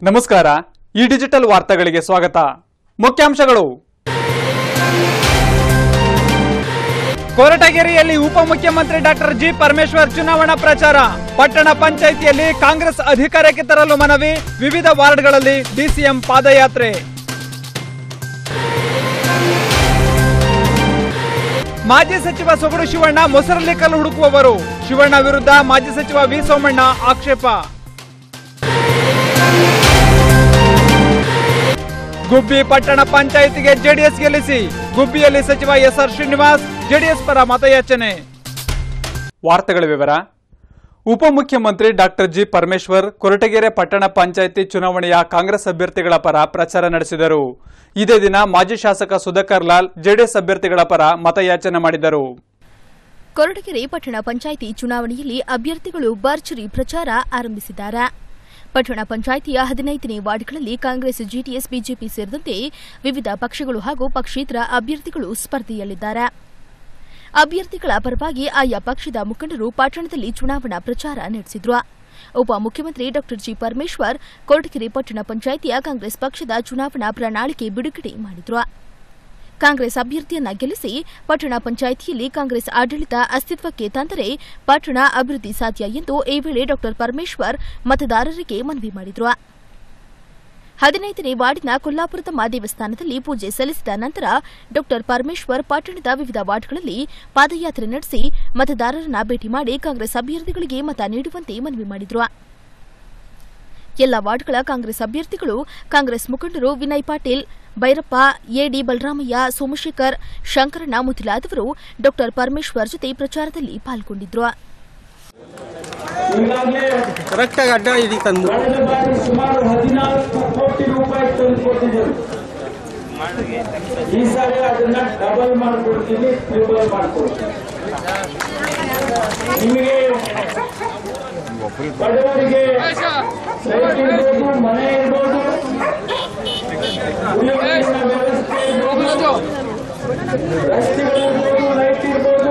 ನಮಸ್ಕಾರ ಈ ಡಿಜಿಟಲ್ ವಾರ್ತೆಗಳಿಗೆ ಸ್ವಾಗತ ಮುಖ್ಯಾಂಶಗಳು ಕೊರಟಗೆರೆಯಲ್ಲಿ ಉಪಮುಖ್ಯಮಂತ್ರಿ ಡಾಕ್ಟರ್ ಜಿ ಪರಮೇಶ್ವರ್ ಚುನಾವಣಾ ಪ್ರಚಾರ ಪಟ್ಟಣ ಪಂಚಾಯಿತಿಯಲ್ಲಿ ಕಾಂಗ್ರೆಸ್ ಅಧಿಕಾರಕ್ಕೆ ತರಲು ಮನವಿ ವಿವಿಧ ವಾರ್ಡ್ಗಳಲ್ಲಿ ಡಿಸಿಎಂ ಪಾದಯಾತ್ರೆ ಮಾಜಿ ಸಚಿವ ಸೊಗಡು ಶಿವಣ್ಣ ಮೊಸರಲ್ಲಿ ಕಲ್ಲು ಹುಡುಕುವವರು ಶಿವಣ್ಣ ವಿರುದ್ಧ ಮಾಜಿ ಸಚಿವ ವಿ ಸೋಮಣ್ಣ ಆಕ್ಷೇಪ ಗುಬ್ಬಿ ಪಟ್ಟಣ ಪಂಚಾಯಿತಿಗೆ ಜೆಡಿಎಸ್ ಗೆಲ್ಲಿಸಿ ಗುಬ್ಬಿಯಲ್ಲಿ ಸಚಿವ ಎಸ್ಆರ್ ಶ್ರೀನಿವಾಸ್ ಜೆಡಿಎಸ್ ಪರ ಮತಯಾಚನೆ ವಾರ್ತೆಗಳ ವಿವರ ಉಪಮುಖ್ಯಮಂತ್ರಿ ಡಾಕ್ಟರ್ ಜಿ ಪರಮೇಶ್ವರ್ ಕೊರಟಗೆರೆ ಪಟ್ಟಣ ಪಂಚಾಯಿತಿ ಚುನಾವಣೆಯ ಕಾಂಗ್ರೆಸ್ ಅಭ್ಯರ್ಥಿಗಳ ಪರ ಪ್ರಚಾರ ನಡೆಸಿದರು ಇದೇ ದಿನ ಮಾಜಿ ಶಾಸಕ ಸುಧಾಕರ್ ಲಾಲ್ ಜೆಡಿಎಸ್ ಅಭ್ಯರ್ಥಿಗಳ ಪರ ಮತಯಾಚನೆ ಮಾಡಿದರು ಕೊರಟಗೆರೆ ಪಟ್ಟಣ ಪಂಚಾಯಿತಿ ಚುನಾವಣೆಯಲ್ಲಿ ಅಭ್ಯರ್ಥಿಗಳು ಭರ್ಜರಿ ಪ್ರಚಾರ ಆರಂಭಿಸಿದ್ದಾರೆ ಪಟ್ಟಣ ಪಂಚಾಯಿತಿಯ ಹದಿನೈದನೇ ವಾರ್ಡ್ಗಳಲ್ಲಿ ಕಾಂಗ್ರೆಸ್ ಜೆಡಿಎಸ್ ಬಿಜೆಪಿ ಸೇರಿದಂತೆ ವಿವಿಧ ಪಕ್ಷಗಳು ಹಾಗೂ ಪಕ್ಷೇತರ ಅಭ್ಯರ್ಥಿಗಳು ಸ್ಪರ್ಧೆಯಲ್ಲಿದ್ದಾರೆ ಅಭ್ಯರ್ಥಿಗಳ ಪರವಾಗಿ ಆಯಾ ಪಕ್ಷದ ಮುಖಂಡರು ಪಟ್ಟಣದಲ್ಲಿ ಚುನಾವಣಾ ಪ್ರಚಾರ ನಡೆಸಿದ್ರು ಉಪಮುಖ್ಯಮಂತ್ರಿ ಡಾ ಜಿ ಪರಮೇಶ್ವರ್ ಕೊರಟಗೆರೆ ಪಟ್ಟಣ ಪಂಚಾಯಿತಿಯ ಕಾಂಗ್ರೆಸ್ ಪಕ್ಷದ ಚುನಾವಣಾ ಪ್ರಣಾಳಿಕೆ ಬಿಡುಗಡೆ ಮಾಡಿದ್ರು ಕಾಂಗ್ರೆಸ್ ಅಭ್ಯರ್ಥಿಯನ್ನ ಗೆಲ್ಲಿಸಿ ಪಟ್ಟಣ ಪಂಚಾಯಿತಿಯಲ್ಲಿ ಕಾಂಗ್ರೆಸ್ ಆಡಳಿತ ಅಸ್ತಿತ್ವಕ್ಕೆ ತಂದರೆ ಪಟ್ಟಣ ಅಭಿವೃದ್ಧಿ ಸಾಧ್ಯ ಎಂದು ಈ ವೇಳೆ ಡಾ ಪರಮೇಶ್ವರ್ ಮತದಾರರಿಗೆ ಮನವಿ ಮಾಡಿದ್ರು ಹದಿನೈದನೇ ವಾರ್ಡಿನ ಕೊಲ್ಲಾಪುರದಮ್ಮ ದೇವಸ್ಥಾನದಲ್ಲಿ ಪೂಜೆ ಸಲ್ಲಿಸಿದ ನಂತರ ಡಾ ಪರಮೇಶ್ವರ್ ಪಟ್ಟಣದ ವಿವಿಧ ವಾರ್ಡ್ಗಳಲ್ಲಿ ಪಾದಯಾತ್ರೆ ನಡೆಸಿ ಮತದಾರರನ್ನ ಭೇಟಿ ಮಾಡಿ ಕಾಂಗ್ರೆಸ್ ಅಭ್ಯರ್ಥಿಗಳಿಗೆ ಮತ ನೀಡುವಂತೆ ಮನವಿ ಮಾಡಿದ್ರು ಎಲ್ಲ ವಾರ್ಡ್ಗಳ ಕಾಂಗ್ರೆಸ್ ಅಭ್ಯರ್ಥಿಗಳು ಕಾಂಗ್ರೆಸ್ ಮುಖಂಡರು ವಿನಯ್ ಪಾಟೀಲ್ ಭೈರಪ್ಪ ಎಡಿ ಬಲರಾಮಯ್ಯ ಸೋಮಶೇಖರ್ ಶಂಕರಣ್ಣ ಮೊದಲಾದವರು ಡಾ ಪರಮೇಶ್ವರ್ ಜೊತೆ ಪ್ರಚಾರದಲ್ಲಿ ಪಾಲ್ಗೊಂಡಿದ್ರು ಕರೆಕ್ಟಾಗಿ ಅಡ್ಡ ಇದೀಗ ತಂದು ಕಳೆದ ಬಾರಿ ಸುಮಾರು ಹದಿನಾಲ್ಕು ಕೋಟಿ ರೂಪಾಯಿ ತಂದುಕೊಟ್ಟಿದ್ದೇವೆ ಈ ಸಾರಿ ಅದನ್ನ ಡಬಲ್ ಮಾಡ್ಕೊಡ್ತೀನಿ ಟ್ರಿಬಲ್ ಮಾಡ್ಕೊಡ್ತೀನಿ ನಿಮಗೆ ಬಡವರಿಗೆ ಸೈಟ್ ಇರ್ಬೋದು ಮನೆ ಇರ್ಬೋದು ಉಳಿವಿನ ವ್ಯವಸ್ಥೆ ಇರ್ಬೋದು ರಸ್ತೆಗಳಿರ್ಬೋದು ಲೈಟ್ ಇರ್ಬೋದು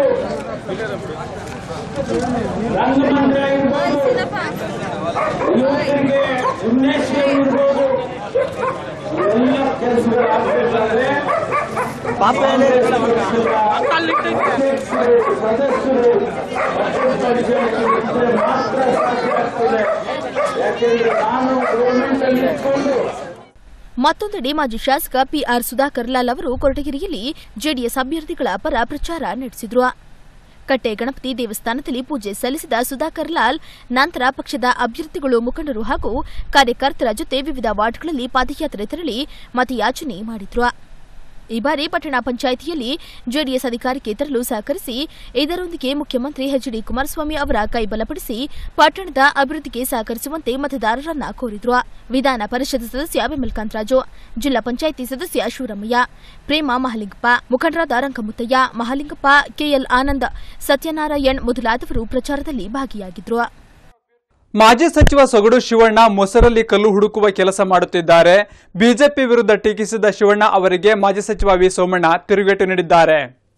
ರಂಗಮಂದಿರ ಇರ್ಬೋದು ಯುವಕರಿಗೆ ಜಿಮ್ನೇಷಿಯಂ ಇರ್ಬೋದು ಎಲ್ಲ ಕೆಲಸಗಳು ಆಗಬೇಕಾದ್ರೆ ಅಧ್ಯಕ್ಷರು ಸದಸ್ಯರು ಇದ್ರೆ ಮಾತ್ರ ಸಾಧ್ಯ ಆಗ್ತದೆ ಯಾಕೆಂದ್ರೆ ನಾನು ಗೌರ್ಮೆಂಟ್ ಅಲ್ಲಿ ಇಟ್ಕೊಂಡು ಮತ್ತೊಂದೆಡೆ ಮಾಜಿ ಶಾಸಕ ಪಿಆರ್ ಸುಧಾಕರ್ ಲಾಲ್ ಅವರು ಕೊರಟಗೆರೆಯಲ್ಲಿ ಜೆಡಿಎಸ್ ಅಭ್ಯರ್ಥಿಗಳ ಪರ ಪ್ರಚಾರ ನಡೆಸಿದ್ರು ಕಟ್ಟೆ ಗಣಪತಿ ದೇವಸ್ಥಾನದಲ್ಲಿ ಪೂಜೆ ಸಲ್ಲಿಸಿದ ಸುಧಾಕರ್ ಲಾಲ್ ನಂತರ ಪಕ್ಷದ ಅಭ್ಯರ್ಥಿಗಳು ಮುಖಂಡರು ಹಾಗೂ ಕಾರ್ಯಕರ್ತರ ಜೊತೆ ವಿವಿಧ ವಾರ್ಡ್ಗಳಲ್ಲಿ ಪಾದಯಾತ್ರೆ ತೆರಳಿ ಮತಯಾಚನೆ ಮಾಡಿದ್ರು ಈ ಬಾರಿ ಪಟ್ಟಣ ಪಂಚಾಯಿತಿಯಲ್ಲಿ ಜೆಡಿಎಸ್ ಅಧಿಕಾರಕ್ಕೆ ತರಲು ಸಹಕರಿಸಿ ಇದರೊಂದಿಗೆ ಮುಖ್ಯಮಂತ್ರಿ ಎಚ್ ಡಿ ಕುಮಾರಸ್ವಾಮಿ ಅವರ ಕೈ ಬಲಪಡಿಸಿ ಪಟ್ಟಣದ ಅಭಿವೃದ್ಧಿಗೆ ಸಹಕರಿಸುವಂತೆ ಮತದಾರರನ್ನ ಕೋರಿದ್ರು ವಿಧಾನ ಪರಿಷತ್ ಸದಸ್ಯ ವಿಮಲ್ ಕಾಂತರಾಜು ಜಿಲ್ಲಾ ಪಂಚಾಯಿತಿ ಸದಸ್ಯ ಶಿವರಾಮಯ್ಯ ಪ್ರೇಮ ಮಹಾಲಿಂಗಪ್ಪ ಮುಖಂಡರಾದ ರಂಗಮುತ್ತಯ್ಯ ಮಹಾಲಿಂಗಪ್ಪ ಕೆಎಲ್ ಆನಂದ್ ಸತ್ಯನಾರಾಯಣ್ ಮೊದಲಾದವರು ಪ್ರಚಾರದಲ್ಲಿ ಭಾಗಿಯಾಗಿದ್ರು ಮಾಜಿ ಸಚಿವ ಸೊಗಡು ಶಿವಣ್ಣ ಮೊಸರಲ್ಲಿ ಕಲ್ಲು ಹುಡುಕುವ ಕೆಲಸ ಮಾಡುತ್ತಿದ್ದಾರೆ ಬಿಜೆಪಿ ವಿರುದ್ಧ ಟೀಕಿಸಿದ ಶಿವಣ್ಣ ಅವರಿಗೆ ಮಾಜಿ ಸಚಿವ ವಿ ಸೋಮಣ್ಣ ತಿರುಗೇಟು ನೀಡಿದ್ದಾರೆ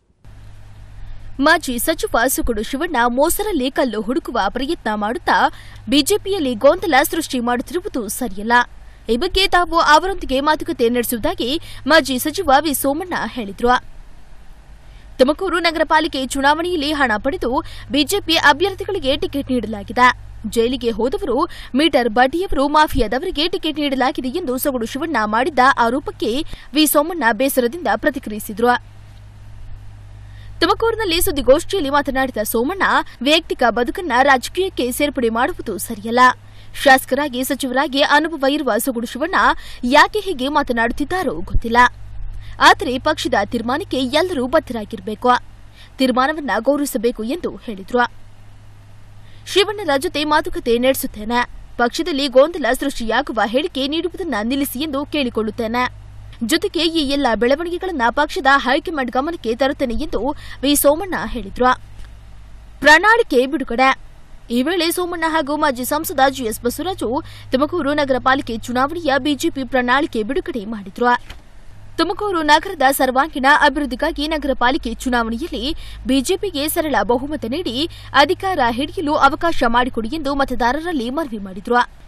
ಮಾಜಿ ಸಚಿವ ಸುಗುಡು ಶಿವಣ್ಣ ಮೋಸರಲ್ಲಿ ಕಲ್ಲು ಹುಡುಕುವ ಪ್ರಯತ್ನ ಮಾಡುತ್ತಾ ಬಿಜೆಪಿಯಲ್ಲಿ ಗೊಂದಲ ಸೃಷ್ಟಿ ಮಾಡುತ್ತಿರುವುದು ಸರಿಯಲ್ಲ ಈ ಬಗ್ಗೆ ತಾವು ಅವರೊಂದಿಗೆ ಮಾತುಕತೆ ನಡೆಸುವುದಾಗಿ ಮಾಜಿ ಸಚಿವ ವಿ ಸೋಮಣ್ಣ ಹೇಳಿದ್ರು ತುಮಕೂರು ನಗರ ಪಾಲಿಕೆ ಚುನಾವಣೆಯಲ್ಲಿ ಹಣ ಪಡೆದು ಬಿಜೆಪಿ ಅಭ್ಯರ್ಥಿಗಳಿಗೆ ಟಿಕೆಟ್ ನೀಡಲಾಗಿದೆ ಜೈಲಿಗೆ ಹೋದವರು ಮೀಟರ್ ಬಡ್ಡಿಯವರು ಮಾಫಿಯಾದವರಿಗೆ ಟಿಕೆಟ್ ನೀಡಲಾಗಿದೆ ಎಂದು ಸೊಗಡು ಶಿವಣ್ಣ ಮಾಡಿದ್ದ ಆರೋಪಕ್ಕೆ ವಿ ಸೋಮಣ್ಣ ಬೇಸರದಿಂದ ಪ್ರತಿಕ್ರಿಯಿಸಿದ್ರು ತುಮಕೂರಿನಲ್ಲಿ ಸುದ್ದಿಗೋಷ್ಠಿಯಲ್ಲಿ ಮಾತನಾಡಿದ ಸೋಮಣ್ಣ ವೈಯಕ್ತಿಕ ಬದುಕನ್ನ ರಾಜಕೀಯಕ್ಕೆ ಸೇರ್ಪಡೆ ಮಾಡುವುದು ಸರಿಯಲ್ಲ ಶಾಸಕರಾಗಿ ಸಚಿವರಾಗಿ ಅನುಭವ ಇರುವ ಸೊಗಡು ಶಿವಣ್ಣ ಯಾಕೆ ಹೀಗೆ ಮಾತನಾಡುತ್ತಿದ್ದಾರೋ ಗೊತ್ತಿಲ್ಲ ಆದರೆ ಪಕ್ಷದ ತೀರ್ಮಾನಕ್ಕೆ ಎಲ್ಲರೂ ಬದ್ಧರಾಗಿರಬೇಕು ತೀರ್ಮಾನವನ್ನ ಗೌರವಿಸಬೇಕು ಎಂದು ಹೇಳಿದ್ರು ಶಿವಣ್ಣರ ಜೊತೆ ಮಾತುಕತೆ ನಡೆಸುತ್ತೇನೆ ಪಕ್ಷದಲ್ಲಿ ಗೊಂದಲ ಸೃಷ್ಟಿಯಾಗುವ ಹೇಳಿಕೆ ನೀಡುವುದನ್ನ ನಿಲ್ಲಿಸಿ ಎಂದು ಕೇಳಿಕೊಳ್ಳುತ್ತೇನೆ ಜೊತೆಗೆ ಈ ಎಲ್ಲ ಬೆಳವಣಿಗೆಗಳನ್ನ ಪಕ್ಷದ ಹೈಕಮಾಂಡ್ ಗಮನಕ್ಕೆ ತರುತ್ತೇನೆ ಎಂದು ವಿ ಸೋಮಣ್ಣ ಹೇಳಿದ್ರು ಪ್ರಣಾಳಿಕೆ ಬಿಡುಗಡೆ ಈ ವೇಳೆ ಸೋಮಣ್ಣ ಹಾಗೂ ಮಾಜಿ ಸಂಸದ ಜಿಎಸ್ ಬಸವರಾಜು ತುಮಕೂರು ನಗರ ಪಾಲಿಕೆ ಚುನಾವಣೆಯ ಬಿಜೆಪಿ ಪ್ರಣಾಳಿಕೆ ಬಿಡುಗಡೆ ಮಾಡಿದ್ರು ತುಮಕೂರು ನಗರದ ಸರ್ವಾಂಗೀಣ ಅಭಿವೃದ್ಧಿಗಾಗಿ ನಗರ ಪಾಲಿಕೆ ಚುನಾವಣೆಯಲ್ಲಿ ಬಿಜೆಪಿಗೆ ಸರಳ ಬಹುಮತ ನೀಡಿ ಅಧಿಕಾರ ಹಿಡಿಯಲು ಅವಕಾಶ ಮಾಡಿಕೊಡಿ ಎಂದು ಮತದಾರರಲ್ಲಿ ಮನವಿ ಮಾಡಿದ್ರು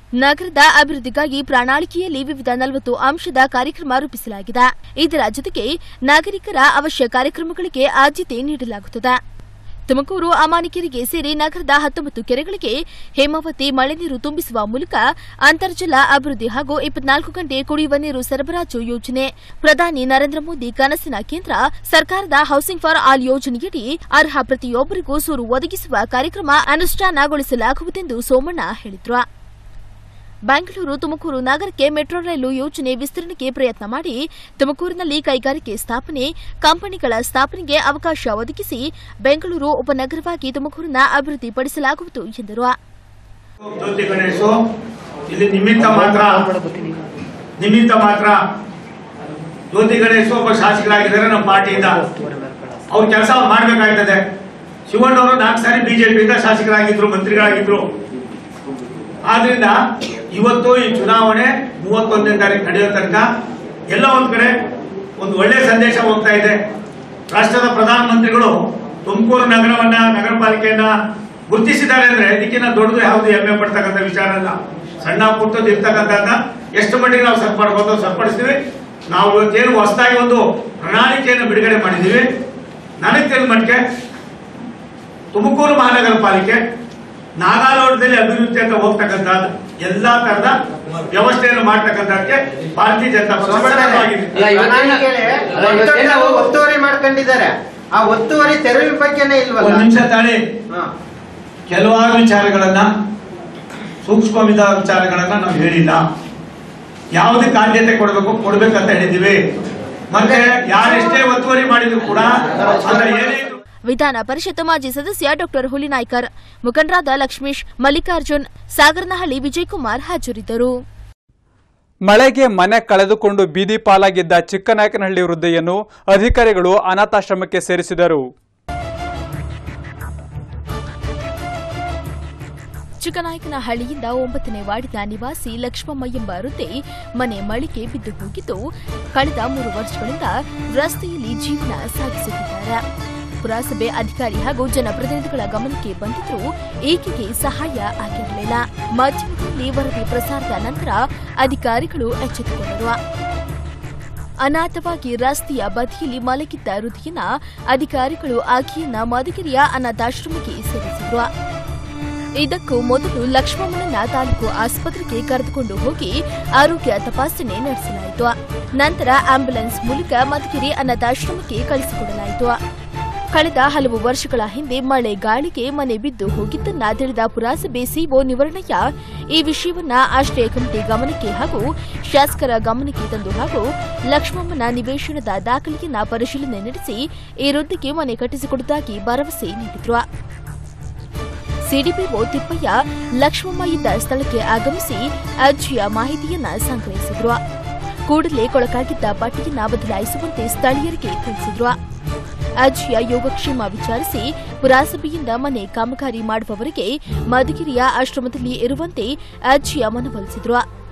ನಗರದ ಅಭಿವೃದ್ಧಿಗಾಗಿ ಪ್ರಣಾಳಿಕೆಯಲ್ಲಿ ವಿವಿಧ ನಲವತ್ತು ಅಂಶದ ಕಾರ್ಯಕ್ರಮ ರೂಪಿಸಲಾಗಿದೆ ಇದರ ಜೊತೆಗೆ ನಾಗರಿಕರ ಅವಶ್ಯ ಕಾರ್ಯಕ್ರಮಗಳಿಗೆ ಆದ್ಯತೆ ನೀಡಲಾಗುತ್ತದೆ ತುಮಕೂರು ಅಮಾನಿಕೆರೆಗೆ ಸೇರಿ ನಗರದ ಹತ್ತೊಂಬತ್ತು ಕೆರೆಗಳಿಗೆ ಹೇಮಾವತಿ ಮಳೆ ನೀರು ತುಂಬಿಸುವ ಮೂಲಕ ಅಂತರ್ಜಲ ಅಭಿವೃದ್ಧಿ ಹಾಗೂ ಇಪ್ಪತ್ನಾಲ್ಕು ಗಂಟೆ ಕುಡಿಯುವ ನೀರು ಸರಬರಾಜು ಯೋಜನೆ ಪ್ರಧಾನಿ ನರೇಂದ್ರ ಮೋದಿ ಕನಸಿನ ಕೇಂದ್ರ ಸರ್ಕಾರದ ಹೌಸಿಂಗ್ ಫಾರ್ ಆಲ್ ಯೋಜನೆಯಡಿ ಅರ್ಹ ಪ್ರತಿಯೊಬ್ಬರಿಗೂ ಸೂರು ಒದಗಿಸುವ ಕಾರ್ಯಕ್ರಮ ಅನುಷ್ಠಾನಗೊಳಿಸಲಾಗುವುದೆಂದು ಸೋಮಣ್ಣ ಹೇಳಿದ್ರು ಬೆಂಗಳೂರು ತುಮಕೂರು ನಗರಕ್ಕೆ ಮೆಟ್ರೋ ರೈಲು ಯೋಜನೆ ವಿಸ್ತರಣೆಗೆ ಪ್ರಯತ್ನ ಮಾಡಿ ತುಮಕೂರಿನಲ್ಲಿ ಕೈಗಾರಿಕೆ ಸ್ಥಾಪನೆ ಕಂಪನಿಗಳ ಸ್ಥಾಪನೆಗೆ ಅವಕಾಶ ಒದಗಿಸಿ ಬೆಂಗಳೂರು ಉಪನಗರವಾಗಿ ತುಮಕೂರನ್ನ ಅಭಿವೃದ್ಧಿಪಡಿಸಲಾಗುವುದು ಎಂದರು ಜ್ಯೋತಿ ಗಣೇಶು ಇಲ್ಲಿ ನಿಮಿತ್ತ ಮಾತ್ರ ನಿಮಿತ್ತ ಮಾತ್ರ ಜ್ಯೋತಿ ಗಣೇಶ್ ಒಬ್ಬ ಶಾಸಕರಾಗಿದ್ದಾರೆ ನಮ್ಮ ಪಾರ್ಟಿಯಿಂದ ಅವ್ರ ಕೆಲಸ ಮಾಡ್ಬೇಕಾಗ್ತದೆ ಶಿವಣ್ಣವರು ನಾಲ್ಕು ಸಾರಿ ಬಿಜೆಪಿಯಿಂದ ಶಾಸಕರಾಗಿದ್ರು ಮಂತ್ರಿಗಳಾಗಿದ್ರು ಆದ್ರಿಂದ ಇವತ್ತು ಈ ಚುನಾವಣೆ ಮೂವತ್ತೊಂದನೇ ತಾರೀಕು ನಡೆಯೋ ತನಕ ಎಲ್ಲ ಒಂದ್ ಕಡೆ ಒಂದು ಒಳ್ಳೆ ಸಂದೇಶ ಹೋಗ್ತಾ ಇದೆ ರಾಷ್ಟ್ರದ ಪ್ರಧಾನಮಂತ್ರಿಗಳು ತುಮಕೂರು ನಗರವನ್ನ ನಗರ ಪಾಲಿಕೆಯನ್ನ ಗುರುತಿಸಿದ್ದಾರೆ ಅಂದ್ರೆ ಇದಕ್ಕಿಂತ ದೊಡ್ಡದು ಯಾವುದು ಹೆಮ್ಮೆ ಪಡ್ತಕ್ಕಂಥ ವಿಚಾರ ಅಲ್ಲ ಸಣ್ಣ ಪುಟ್ಟದ್ದು ಇರ್ತಕ್ಕಂಥದ್ದನ್ನ ಎಷ್ಟು ಮಟ್ಟಿಗೆ ನಾವು ಸರಿಪಡ್ಬೋದು ಸರಿಪಡಿಸ್ತೀವಿ ನಾವು ಇವತ್ತೇನು ಹೊಸದಾಗಿ ಒಂದು ಪ್ರಣಾಳಿಕೆಯನ್ನು ಬಿಡುಗಡೆ ಮಾಡಿದ್ದೀವಿ ನನಗೆ ತಿಳಿದ ಮಟ್ಟಿಗೆ ತುಮಕೂರು ಮಹಾನಗರ ಪಾಲಿಕೆ ನಾಗಾಲೋಟದಲ್ಲಿ ಅಭಿವೃದ್ಧಿ ಅಂತ ಹೋಗ್ತಕ್ಕಂಥ ಎಲ್ಲಾ ತರದ ವ್ಯವಸ್ಥೆಯನ್ನು ಮಾಡ್ತಕ್ಕಂಥದ್ದಕ್ಕೆ ಭಾರತೀಯ ಜನತಾ ಪಕ್ಷ ಬದ್ಧವಾಗಿದೆ. ಅಲ್ಲ, ಇವತ್ತೇನ- ಅಲ್ಲ, ಇವತ್ತೇನ ನಾವು ಒತ್ತುವರಿ ಮಾಡ್ಕೊಂಡಿದ್ದಾರೆ ಆ ಒತ್ತುವರಿ ತೆರವಿನ ಬಗ್ಗೆನೇ ಒಂದ್ ಇಲ್ವಲ್ಲ ನಿಮಿಷ ತಾಳಿ ಹಾ. ಕೆಲವಾರು ವಿಚಾರಗಳನ್ನ ಸೂಕ್ಷ್ಮವಿದ ವಿಚಾರಗಳನ್ನ ನಾವು ಹೇಳಿಲ್ಲ ಯಾವುದಕ್ಕೆ ಆದ್ಯತೆ ಕೊಡಬೇಕು ಕೊಡ್ಬೇಕಂತ ಹೇಳಿದೀವಿ ಮತ್ತೆ ಯಾರೆಷ್ಟೇ ಒತ್ತುವರಿ ಮಾಡಿದ್ರು ಕೂಡ ಅದರ ಏನೇ ಇದ್ರು ವಿಧಾನ ಪರಿಷತ್ ಮಾಜಿ ಸದಸ್ಯ ಡಾ ಹುಲಿನಾಯ್ಕರ್ ಮುಖಂಡರಾದ ಲಕ್ಷ್ಮೀಶ್ ಮಲ್ಲಿಕಾರ್ಜುನ್ ಸಾಗರನಹಳ್ಳಿ ವಿಜಯಕುಮಾರ್ ಹಾಜರಿದ್ದರು ಮಳೆಗೆ ಮನೆ ಕಳೆದುಕೊಂಡು ಬೀದಿ ಪಾಲಾಗಿದ್ದ ಚಿಕ್ಕನಾಯಕನಹಳ್ಳಿ ವೃದ್ಧೆಯನ್ನು ಅಧಿಕಾರಿಗಳು ಅನಾಥಾಶ್ರಮಕ್ಕೆ ಸೇರಿಸಿದರು ಚಿಕ್ಕನಾಯಕನಹಳ್ಳಿಯಿಂದ ಒಂಬತ್ತನೇ ವಾರ್ಡಿನ ನಿವಾಸಿ ಲಕ್ಷ್ಮಮ್ಮ ಎಂಬ ವೃದ್ಧೆ ಮನೆ ಮಳಿಗೆ ಬಿದ್ದು ಹೋಗಿದ್ದು ಕಳೆದ ಮೂರು ವರ್ಷಗಳಿಂದ ರಸ್ತೆಯಲ್ಲಿ ಜೀವನ ಸಾಗಿಸುತ್ತಿದ್ದಾರೆ ಪುರಸಭೆ ಅಧಿಕಾರಿ ಹಾಗೂ ಜನಪ್ರತಿನಿಧಿಗಳ ಗಮನಕ್ಕೆ ಬಂದಿದ್ರೂ ಈಕೆಗೆ ಸಹಾಯ ಆಗಿರಲಿಲ್ಲ ಮಾಧ್ಯಮಗಳಲ್ಲಿ ವರದಿ ಪ್ರಸಾರದ ನಂತರ ಅಧಿಕಾರಿಗಳು ಎಚ್ಚೆತ್ತುಕೊಂಡರು ಅನಾಥವಾಗಿ ರಸ್ತೆಯ ಬದಿಯಲ್ಲಿ ಮಲಗಿದ್ದ ವೃದ್ಧಿಯನ್ನ ಅಧಿಕಾರಿಗಳು ಆಕೆಯನ್ನ ಮಧುಗಿರಿಯ ಅನಾಥಾಶ್ರಮಕ್ಕೆ ಸೇರಿಸಿದ್ರು ಇದಕ್ಕೂ ಮೊದಲು ಲಕ್ಷ್ಮಮ್ಮನನ್ನ ತಾಲೂಕು ಆಸ್ಪತ್ರೆಗೆ ಕರೆದುಕೊಂಡು ಹೋಗಿ ಆರೋಗ್ಯ ತಪಾಸಣೆ ನಡೆಸಲಾಯಿತು ನಂತರ ಆಂಬ್ಯುಲೆನ್ಸ್ ಮೂಲಕ ಮಧುಗಿರಿ ಅನಾಥಾಶ್ರಮಕ್ಕೆ ಕಳಿಸಿಕೊಡಲಾಯಿತು ಕಳೆದ ಹಲವು ವರ್ಷಗಳ ಹಿಂದೆ ಮಳೆ ಗಾಳಿಗೆ ಮನೆ ಬಿದ್ದು ಹೋಗಿದ್ದನ್ನ ತಿಳಿದ ಪುರಸಭೆ ಸಿಒ ನಿವರ್ಣಯ್ಯ ಈ ವಿಷಯವನ್ನ ಆಶ್ರಯ ಕಮಿಟಿ ಗಮನಕ್ಕೆ ಹಾಗೂ ಶಾಸಕರ ಗಮನಕ್ಕೆ ತಂದು ಹಾಗೂ ಲಕ್ಷ್ಮಮ್ಮನ ನಿವೇಶನದ ದಾಖಲೆಯನ್ನ ಪರಿಶೀಲನೆ ನಡೆಸಿ ಈ ವೃದ್ಧಿಗೆ ಮನೆ ಕಟ್ಟಿಸಿಕೊಡುವುದಾಗಿ ಭರವಸೆ ನೀಡಿದ್ರು ಸಿಡಿಪಿಒ ತಿಪ್ಪಯ್ಯ ಲಕ್ಷ್ಮಮ್ಮ ಇದ್ದ ಸ್ಥಳಕ್ಕೆ ಆಗಮಿಸಿ ಅರ್ಜಿಯ ಮಾಹಿತಿಯನ್ನ ಸಂಗ್ರಹಿಸಿದ್ರು ಕೂಡಲೇ ಕೊಳಕಾಗಿದ್ದ ಪಟ್ಟಿಯನ್ನ ಬದಲಾಯಿಸುವಂತೆ ಸ್ಥಳೀಯರಿಗೆ ತಿಳಿಸಿದ್ರು ಅರ್ಜಿಯ ಯೋಗಕ್ಷೇಮ ವಿಚಾರಿಸಿ ಪುರಸಭೆಯಿಂದ ಮನೆ ಕಾಮಗಾರಿ ಮಾಡುವವರೆಗೆ ಮಧುಗಿರಿಯ ಆಶ್ರಮದಲ್ಲಿ ಇರುವಂತೆ ಅರ್ಜಿಯ ಮನವೊಲಿಸಿದ್ರು